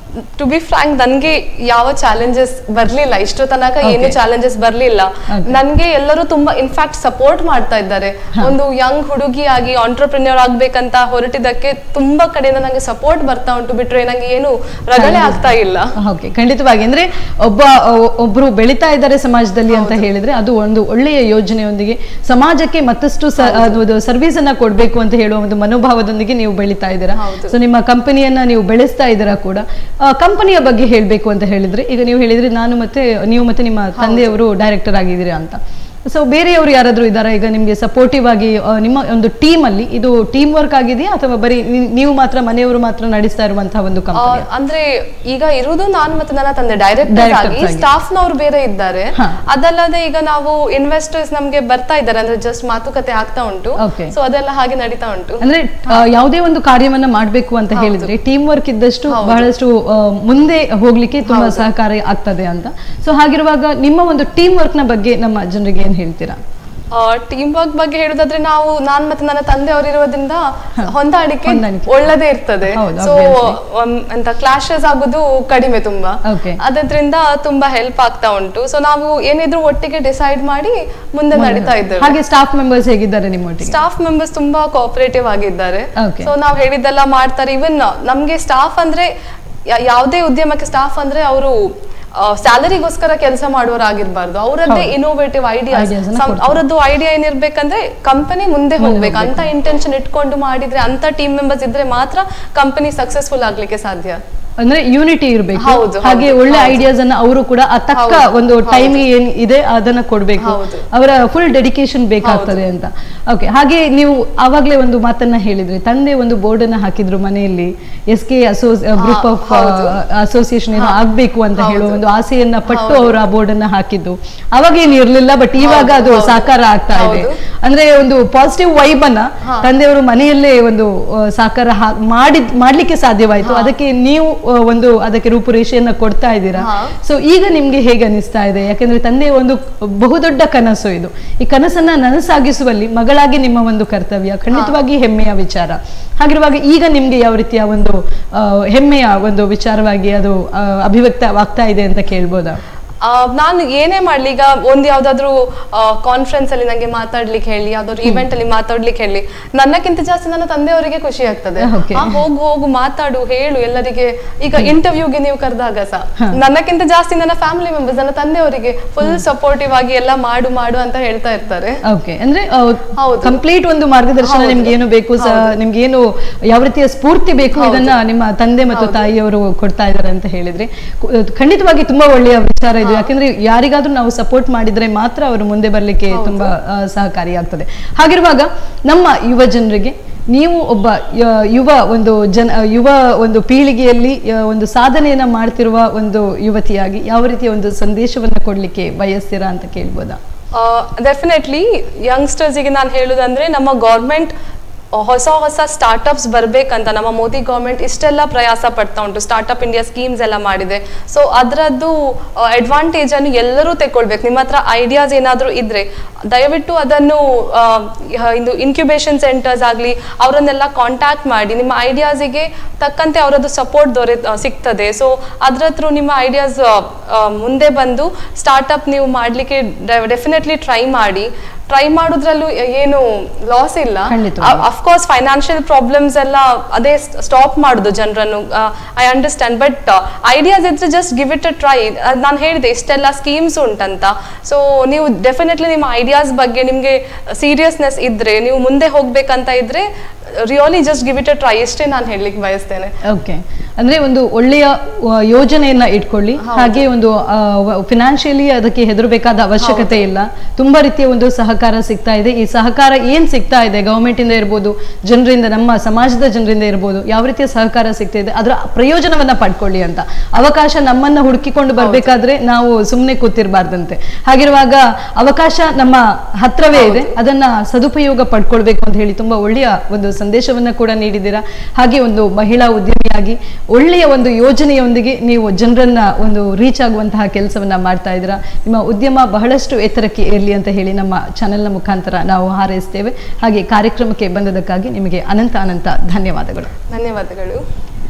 ಟು ಬಿ ಫ್ರಾಂಕ್ ನನ್ಗೆ ಯಾವ ಚಾಲೆಂಜಸ್ ಬರ್ಲಿಲ್ಲ ಇಷ್ಟು ತನಕ ಏನು Okay. ಚಾಲೆಂಜಸ್ ಬರ್ಲಿಲ್ಲ Okay. ನನ್ಗೆ ಎಲ್ಲರೂ ತುಂಬಾ ಇನ್ಫ್ಯಾಕ್ಟ್ ಸಪೋರ್ಟ್ ಮಾಡ್ತಾ ಇದ್ದಾರೆ ಒಂದು ಯಂಗ್ ಹುಡುಗಿಯಾಗಿ ಆಂಟರ್ಪ್ರಿನ್ಯೂರ್ ಆಗ್ಬೇಕಂತ ಹೊರಟಿದ್ದಕ್ಕೆ ತುಂಬಾ ಕಡೆಯಿಂದ ನಂಗೆ ಸಪೋರ್ಟ್ ಬರ್ತಾ ಉಂಟು ಬಿಟ್ರೆ ನಂಗೆ ಏನು ರಗಳೆ ಆಗ್ತಾ ಇಲ್ಲ ಓಕೆ ಖಂಡಿತವಾಗಿ ಅಂದ್ರೆ ಒಬ್ಬ ಒ- ಒಬ್ರು ಬೆಳಿತಾ ಇದ್ದಾರೆ ಸಮಾಜದಲ್ಲಿ ಅಂತ ಹೇಳಿದ್ರೆ ಅದು ಒಂದು ಒಳ್ಳೆಯ ಯೋಜನೆಯೊಂದಿಗೆ ಸಮಾಜಕ್ಕೆ ಮತ್ತಷ್ಟು ಸರ್ವಿಸ್ ಅನ್ನ ಕೊಡ್ಬೇಕು ಅಂತ ಹೇಳುವ ಒಂದು ಮನೋಭಾವದೊಂದಿಗೆ ನೀವು ಬೆಳಿತಾ ಇದ್ದೀರಾ ಹೌದು. ಸೊ ನಿಮ್ಮ ಕಂಪನಿಯನ್ನ ನೀವು ಬೆಳೆಸ್ತಾ ಇದ್ದೀರಾ ಕೂಡ ಕಂಪನಿಯ ಬಗ್ಗೆ ಹೇಳಬೇಕು ಅಂತ ಹೇಳಿದ್ರೆ ಈಗ ನೀವು ಹೇಳಿದ್ರೆ ನಾನು ಮತ್ತೆ ನೀವು ಮತ್ತೆ ನಿಮ್ಮ ತಂದೆಯವರು ಡೈರೆಕ್ಟರ್ ಆಗಿದ್ದೀರಾ ಅಂತ ಸೊ ಬೇರೆಯವರು ಯಾರಾದ್ರೂ ಇದ್ದಾರಾ ಈಗ ನಿಮ್ಗೆ ಸಪೋರ್ಟಿವ್ ಆಗಿ ಆ, ನಿಮ್ಮ ಒಂದು ಟೀಮ್ ಅಲ್ಲಿ ಇದು ಟೀಮ್ ವರ್ಕ್ ಆಗಿದೆಯಾ ಅಥವಾ ಬರೀ ನೀ- ನೀವು ಮಾತ್ರ ಮನೆಯವರು ಮಾತ್ರ ನಡೆಸ್ತಾ ಇರುವಂತಹ ಒಂದು ಆ, ಕಂಪನಿ ಅಂದ್ರೆ ಈಗ ಇರುವುದು ನಾನು ಮತ್ತೆ ನನ್ನ ತಂದೆ ಡೈರೆಕ್ಟರ್ Directors ಆಗಿ ಆಗಿ. ಸ್ಟಾಫ್ ನವರು ಬೇರೆ ಇದ್ದಾರೆ ಹಾ. ಅದಲ್ಲದೆ ಈಗ ನಾವು ಇನ್ವೆಸ್ಟರ್ಸ್ ನಮ್ಗೆ ಬರ್ತಾ ಇದ್ದಾರೆ ಅಂದ್ರೆ ಜಸ್ಟ್ ಮಾತುಕತೆ ಆಗ್ತಾ ಉಂಟು Okay. ಸೊ ಅದೆಲ್ಲ ಹಾಗೆ ನಡೀತಾ ಉಂಟು ಅಂದ್ರೆ ಆ, ಯಾವುದೇ ಒಂದು ಕಾರ್ಯವನ್ನ ಮಾಡ್ಬೇಕು ಅಂತ ಹೇಳಿದ್ರೆ ಟೀಮ್ ವರ್ಕ್ ಇದ್ದಷ್ಟು ಬಹಳಷ್ಟು ಆ, ಮುಂದೆ ಹೋಗ್ಲಿಕ್ಕೆ ತುಂಬಾ ಸಹಕಾರಿ ಆಗ್ತದೆ ಅಂತ ಸೊ ಹಾಗಿರುವಾಗ ನಿಮ್ಮ ಒಂದು ಟೀಮ್ ವರ್ಕ್ ನ ಬಗ್ಗೆ ನಮ್ಮ ಜನರಿಗೆ ಏನ್ ಹೇಳ್ತೀರಾ ಟೀಮ್ ವರ್ಕ್ ಬಗ್ಗೆ ಹೇಳುದಾದ್ರೆ ನಾವು ನಾನ್ ಮತ್ತೆ ನನ್ನ ತಂದೆ ಅವರಿರೋದ್ರಿಂದ ಹೊಂದಾಣಿಕೆ ಹೊಂದಾಣಿಕೆ. ಒಳ್ಳೆದೇ ಇರ್ತದೆ ಹೌದು, ಸೊ obviously. ಎಂತ ಕ್ಲಾಶಸ್ ಆಗೋದು ಕಡಿಮೆ ತುಂಬಾ Okay. ಅದರಿಂದ ತುಂಬಾ ಹೆಲ್ಪ್ ಆಗ್ತಾ ಉಂಟು ಸೊ ನಾವು ಏನಿದ್ರು ಒಟ್ಟಿಗೆ ಡಿಸೈಡ್ ಮಾಡಿ ಮುಂದೆ ನಡೀತಾ ಇದ್ದೇವೆ ಹಾಗೆ ಸ್ಟಾಫ್ ಮೆಂಬರ್ಸ್ ಹೇಗಿದ್ದಾರೆ ನಿಮ್ಮೊಟ್ಟಿಗೆ ಸ್ಟಾಫ್ ಮೆಂಬರ್ಸ್ ತುಂಬಾ ಕೋಆಪರೇಟಿವ್ ಆಗಿದ್ದಾರೆ Okay. ಸೊ ನಾವ್ ಹೇಳಿದ್ದೆಲ್ಲ ಮಾಡ್ತಾರೆ ಇವನ್ ನಮ್ಗೆ ಸ್ಟಾಫ್ ಅಂದ್ರೆ ಯಾ- ಯಾವುದೇ ಉದ್ಯಮಕ್ಕೆ ಸ್ಟಾಫ್ ಅಂದ್ರೆ ಅವರು ಸ್ಯಾಲರಿಗೋಸ್ಕರ ಕೆಲಸ ಮಾಡುವವರಾಗಿರ್ಬಾರ್ದು ಅವರದ್ದೇ ಹೌದು. ಇನೋವೇಟಿವ್ ಐಡಿಯಾಸ್ Ideas ಅನ್ನ ಕೊಡ್ತಾರೆ. ಅವರದ್ದು ಐಡಿಯಾ ಏನಿರ್ಬೇಕಂದ್ರೆ ಕಂಪನಿ ಮುಂದೆ ಹೋಗ್ಬೇಕು ಅಂತ ಇಂಟೆನ್ಷನ್ ಇಟ್ಕೊಂಡು ಮಾಡಿದ್ರೆ ಅಂತ ಟೀಮ್ ಮೆಂಬರ್ಸ್ ಇದ್ರೆ ಮಾತ್ರ ಕಂಪನಿ ಸಕ್ಸಸ್ಫುಲ್ ಆಗ್ಲಿಕ್ಕೆ ಸಾಧ್ಯ ಅಂದ್ರೆ ಯೂನಿಟಿ ಇರಬೇಕು ಹೌದು, ಹಾಗೆ ಹೌದು, ಒಳ್ಳೆ ಹೌದು. ಐಡಿಯಾಸ್ ಅನ್ನ ಅವರು ಕೂಡ ಆ ತಕ್ಕ ಹೌದು, ಒಂದು ಹೌದು. ಟೈಮ್ ಏನ್ ಇದೆ ಅದನ್ನ ಕೊಡ್ಬೇಕು ಹೌದು. ಅವರ ಫುಲ್ ಡೆಡಿಕೇಶನ್ ಬೇಕಾಗ್ತದೆ ಅಂತ ಓಕೆ ಹಾಗೆ ನೀವು ಆವಾಗ್ಲೇ ಒಂದು ಮಾತನ್ನ ಹೇಳಿದ್ರಿ ತಂದೆ ಒಂದು ಬೋರ್ಡ್ ಅನ್ನ ಹಾಕಿದ್ರು ಮನೆಯಲ್ಲಿ ಎಸ್ ಕೆ ಅಸೋಸ್ ಗ್ರೂಪ್ ಆಫ್ ಹೌದು. ಅಸೋಸಿಯೇಷನ್ ಏನೋ ಆಗ್ಬೇಕು ಅಂತ ಹೇಳುವ ಹೌದು. ಒಂದು ಆಸೆಯನ್ನ ಪಟ್ಟು ಹೌದು. ಅವರು ಆ ಬೋರ್ಡ್ ಅನ್ನ ಹಾಕಿದ್ದು ಅವಾಗ ಏನ್ ಇರ್ಲಿಲ್ಲ ಬಟ್ ಇವಾಗ ಹೌದು, ಅದು ಹೌದು. ಸಾಕಾರ ಆಗ್ತಾ ಇದೆ ಹೌದು. ಅಂದ್ರೆ ಒಂದು ಪಾಸಿಟಿವ್ ವೈಬ್ ಅನ್ನ ತಂದೆಯವರು ಮನೆಯಲ್ಲೇ ಒಂದು ಆ, ಸಾಕಾರ ಹಾ- ಮಾಡಿದ್ ಮಾಡ್ಲಿಕ್ಕೆ ಸಾಧ್ಯವಾಯ್ತು ಅದಕ್ಕೆ ನೀವು ಆ, ಒಂದು ಅದಕ್ಕೆ ರೂಪುರೇಷೆಯನ್ನ ಕೊಡ್ತಾ ಇದ್ದೀರಾ ಹಾ. ಸೊ ಈಗ ನಿಮ್ಗೆ ಹೇಗೆ ಅನಿಸ್ತಾ ಇದೆ ಯಾಕಂದ್ರೆ ತಂದೆಯ ಒಂದು ಬಹುದೊಡ್ಡ ಕನಸು ಇದು ಈ ಕನಸನ್ನ ನನಸಾಗಿಸುವಲ್ಲಿ ಮಗಳಾಗಿ ನಿಮ್ಮ ಒಂದು ಕರ್ತವ್ಯ ಖಂಡಿತವಾಗಿ ಹೆಮ್ಮೆಯ ವಿಚಾರ ಹಾಗಿರುವಾಗ ಈಗ ನಿಮ್ಗೆ ಯಾವ ರೀತಿಯ ಒಂದು ಆ, ಹೆಮ್ಮೆಯ ಒಂದು ವಿಚಾರವಾಗಿ ಅದು ಆ, ಅಭಿವ್ಯಕ್ತವಾಗ್ತಾ ಇದೆ ಅಂತ ಕೇಳ್ಬೋದಾ ಆ, ನಾನು ಏನೇ ಮಾಡ್ಲಿ ಈಗ ಒಂದ್ ಯಾವ್ದಾದ್ರು ಕಾನ್ಫರೆನ್ಸ್ ಅಲ್ಲಿ ನಂಗೆ ಮಾತಾಡ್ಲಿಕ್ಕೆ ಹೇಳಿ ಯಾವ್ದಾದ್ರು ಇವೆಂಟ್ ಅಲ್ಲಿ ಮಾತಾಡ್ಲಿಕ್ಕೆ ಹೇಳಿ ನನ್ನಕ್ಕಿಂತ ಜಾಸ್ತಿ ನನ್ನ ತಂದೆಯವರಿಗೆ ಖುಷಿ ಆಗ್ತದೆ Okay. ಆ, ಹೋಗು ಹೋಗು ಮಾತಾಡು ಹೇಳು ಎಲ್ಲರಿಗೆ ಈಗ ಇಂಟರ್ವ್ಯೂಗೆ ನೀವು ಕರೆದಾಗ ಸಹ ನನ್ನಕ್ಕಿಂತ ಜಾಸ್ತಿ ನನ್ನ ಫ್ಯಾಮಿಲಿ ಮೆಂಬರ್ಸ್ ನನ್ನ ತಂದೆಯವರಿಗೆ ಫುಲ್ ಸಪೋರ್ಟಿವ್ ಆಗಿ ಎಲ್ಲ ಮಾಡು ಮಾಡು ಅಂತ ಹೇಳ್ತಾ ಇರ್ತಾರೆ ಓಕೆ ಅಂದ್ರೆ ಹೌದು. ಕಂಪ್ಲೀಟ್ ಒಂದು ಮಾರ್ಗದರ್ಶನ ಹೌದು. ನಿಮ್ಗೆ ಏನು ಬೇಕು ಸ- ನಿಮ್ಗೆ ಏನು ಯಾವ ರೀತಿಯ ಸ್ಫೂರ್ತಿ ಬೇಕು ಇದನ್ನ ನಿಮ್ಮ ತಂದೆ ಮತ್ತು ತಾಯಿಯವರು ಕೊಡ್ತಾ ಇದ್ದಾರೆ ಅಂತ ಹೇಳಿದ್ರೆ ಕು- ಖಂಡಿತವಾಗಿ ತುಂಬಾ ಒಳ್ಳೆಯ ವಿಚಾರ ಇದು ಯಾಕಂದ್ರೆ ಯಾರಿಗಾದ್ರೂ ನಾವು ಸಪೋರ್ಟ್ ಮಾಡಿದ್ರೆ ಮಾತ್ರ ಅವರು ಮುಂದೆ ಬರ್ಲಿಕ್ಕೆ ತುಂಬಾ ಆ, ಸಹಕಾರಿಯಾಗ್ತದೆ ಹಾಗಿರುವಾಗ ನಮ್ಮ ಯುವ ಜನರಿಗೆ ನೀವು ಒಬ್ಬ ಯ- ಯುವ ಒಂದು ಜನ ಯುವ ಒಂದು ಪೀಳಿಗೆಯಲ್ಲಿ ಆ, ಒಂದು ಸಾಧನೆಯನ್ನ ಮಾಡ್ತಿರುವ ಒಂದು ಯುವತಿಯಾಗಿ ಯಾವ ರೀತಿಯ ಒಂದು ಸಂದೇಶವನ್ನ ಕೊಡ್ಲಿಕ್ಕೆ ಬಯಸ್ತೀರಾ ಅಂತ ಕೇಳ್ಬೋದಾ ಡೆಫಿನೆಟ್ಲಿ ಯಂಗ್ಸ್ಟರ್ಸಿಗೆ ನಾನು ಹೇಳುದಂದ್ರೆ ನಮ್ಮ ಗೌರ್ಮೆಂಟ್ ಹೊಸ ಹೊಸ ಸ್ಟಾರ್ಟಪ್ಸ್ ಬರ್ಬೇಕಂತ ನಮ್ಮ ಮೋದಿ ಗೌರ್ಮೆಂಟ್ ಇಷ್ಟೆಲ್ಲ ಪ್ರಯಾಸ ಪಡ್ತಾ ಉಂಟು ಸ್ಟಾರ್ಟ್ಅಪ್ ಇಂಡಿಯಾ ಸ್ಕೀಮ್ಸ್ ಎಲ್ಲ ಮಾಡಿದೆ ಸೊ ಅದರದ್ದು ಅಡ್ವಾಂಟೇಜ್ ಅನ್ನು ಎಲ್ಲರೂ ತೆಕ್ಕೊಳ್ಬೇಕು ನಿಮ್ಮ ಹತ್ರ ಐಡಿಯಾಸ್ ಏನಾದರೂ ಇದ್ರೆ ದಯವಿಟ್ಟು ಅದನ್ನು ಆ, ಯ- ಇದು ಇನ್ಕ್ಯುಬೇಷನ್ ಸೆಂಟರ್ಸ್ ಆಗಲಿ ಅವರನ್ನೆಲ್ಲ ಕಾಂಟ್ಯಾಕ್ಟ್ ಮಾಡಿ ನಿಮ್ಮ ಐಡಿಯಾಸಿಗೆ ತಕ್ಕಂತೆ ಅವರದ್ದು ಸಪೋರ್ಟ್ ದೊರೆ ಆ, ಸಿಗ್ತದೆ ಸೊ ಅದ್ರ ಥ್ರೂ ನಿಮ್ಮ ಐಡಿಯಾಸ್ ಮುಂದೆ ಬಂದು ಸ್ಟಾರ್ಟಪ್ ನೀವು ಮಾಡಲಿಕ್ಕೆ ಡೆಫಿನೆಟ್ಲಿ ಟ್ರೈ ಮಾಡಿ ಟ್ರೈ ಮಾಡೋದ್ರಲ್ಲೂ ಏನು ಲಾಸ್ ಇಲ್ಲ ಖಂಡಿತವಾಗಿ. ಅಫ್ಕೋರ್ಸ್ ಫೈನಾನ್ಷಿಯಲ್ ಪ್ರಾಬ್ಲಮ್ಸ್ ಎಲ್ಲ ಅದೇ ಸ್ಟಾಪ್ ಮಾಡುದು ಜನರನ್ನು ಐ ಅಂಡರ್ಸ್ಟ್ಯಾಂಡ್ ಬಟ್ ಐಡಿಯಾಸ್ ಇದ್ರೆ just give it a try ನಾನು ಹೇಳಿದೆ ಇಷ್ಟೆಲ್ಲ ಸ್ಕೀಮ್ಸ್ ಉಂಟಂತ ಸೊ ನೀವು ಡೆಫಿನೆಟ್ಲಿ ನಿಮ್ಮ ಐಡಿಯಾಸ್ ಬಗ್ಗೆ ನಿಮಗೆ ಸೀರಿಯಸ್ನೆಸ್ ಇದ್ರೆ ನೀವು ಮುಂದೆ ಹೋಗ್ಬೇಕಂತ ಇದ್ರೆ really just give it a try ಇಷ್ಟೇ ನಾನು ಹೇಳಲಿಕ್ಕೆ ಬಯಸ್ತೇನೆ ಓಕೆ ಅಂದ್ರೆ ಒಂದು ಒಳ್ಳೆಯ ಆ, ಯೋಜನೆಯನ್ನ ಇಟ್ಕೊಳ್ಳಿ ಹಾಗೆ ಒಂದು ಫಿನಾನ್ಷಿಯಲಿ ಅದಕ್ಕೆ ಹೆದರಬೇಕಾದ ಅವಶ್ಯಕತೆ ಇಲ್ಲ ತುಂಬಾ ರೀತಿಯ ಒಂದು ಸಹಕಾರ ಸಿಗ್ತಾ ಇದೆ ಈ ಸಹಕಾರ ಏನ್ ಸಿಗ್ತಾ ಇದೆ ಗವರ್ಮೆಂಟ್ ಇಂದ ಇರ್ಬೋದು ಜನರಿಂದ ನಮ್ಮ ಸಮಾಜದ ಜನರಿಂದ ಇರ್ಬೋದು ಯಾವ ರೀತಿಯ ಸಹಕಾರ ಸಿಗ್ತಾ ಇದೆ ಅದರ ಪ್ರಯೋಜನವನ್ನ ಪಡ್ಕೊಳ್ಳಿ ಅಂತ ಅವಕಾಶ ನಮ್ಮನ್ನ ಹುಡುಕಿಕೊಂಡು ಬರ್ಬೇಕಾದ್ರೆ ನಾವು ಸುಮ್ಮನೆ ಕೂತಿರ್ಬಾರ್ದಂತೆ ಹಾಗಿರುವಾಗ ಅವಕಾಶ ನಮ್ಮ ಹತ್ರವೇ ಇದೆ ಅದನ್ನ ಸದುಪಯೋಗ ಪಡ್ಕೊಳ್ಬೇಕು ಅಂತ ಹೇಳಿ ತುಂಬಾ ಒಳ್ಳೆಯ ಒಂದು ಸಂದೇಶವನ್ನ ಕೂಡ ನೀಡಿದ್ದೀರಾ ಹಾಗೆ ಒಂದು ಮಹಿಳಾ ಉದ್ಯಮಿಯಾಗಿ ಒಳ್ಳೆಯ ಒಂದು ಯೋಜನೆಯೊಂದಿಗೆ ನೀವು ಜನರನ್ನ ಒಂದು ರೀಚ್ ಆಗುವಂತಹ ಕೆಲಸವನ್ನ ಮಾಡ್ತಾ ಇದ್ದೀರಾ ನಿಮ್ಮ ಉದ್ಯಮ ಬಹಳಷ್ಟು ಎತ್ತರಕ್ಕೆ ಇರಲಿ ಅಂತ ಹೇಳಿ ನಮ್ಮ ಚಾನೆಲ್ನ ಮುಖಾಂತರ ನಾವು ಹಾರೈಸ್ತೇವೆ ಹಾಗೆ ಕಾರ್ಯಕ್ರಮಕ್ಕೆ ಬಂದದಕ್ಕಾಗಿ ನಿಮಗೆ ಅನಂತ ಅನಂತ ಧನ್ಯವಾದಗಳು ಧನ್ಯವಾದಗಳು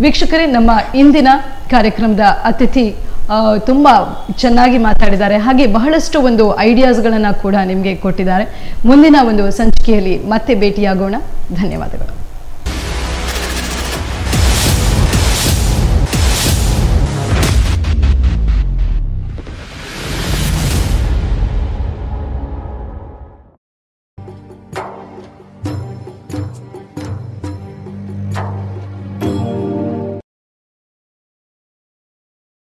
ವೀಕ್ಷಕರೇ ನಮ್ಮ ಇಂದಿನ ಕಾರ್ಯಕ್ರಮದ ಅತಿಥಿ ಆ, ತುಂಬ ಚೆನ್ನಾಗಿ ಮಾತಾಡಿದ್ದಾರೆ ಹಾಗೆ ಬಹಳಷ್ಟು ಒಂದು ಐಡಿಯಾಸ್ಗಳನ್ನು ಕೂಡ ನಿಮಗೆ ಕೊಟ್ಟಿದ್ದಾರೆ ಮುಂದಿನ ಒಂದು ಸಂಚಿಕೆಯಲ್ಲಿ ಮತ್ತೆ ಭೇಟಿಯಾಗೋಣ ಧನ್ಯವಾದಗಳು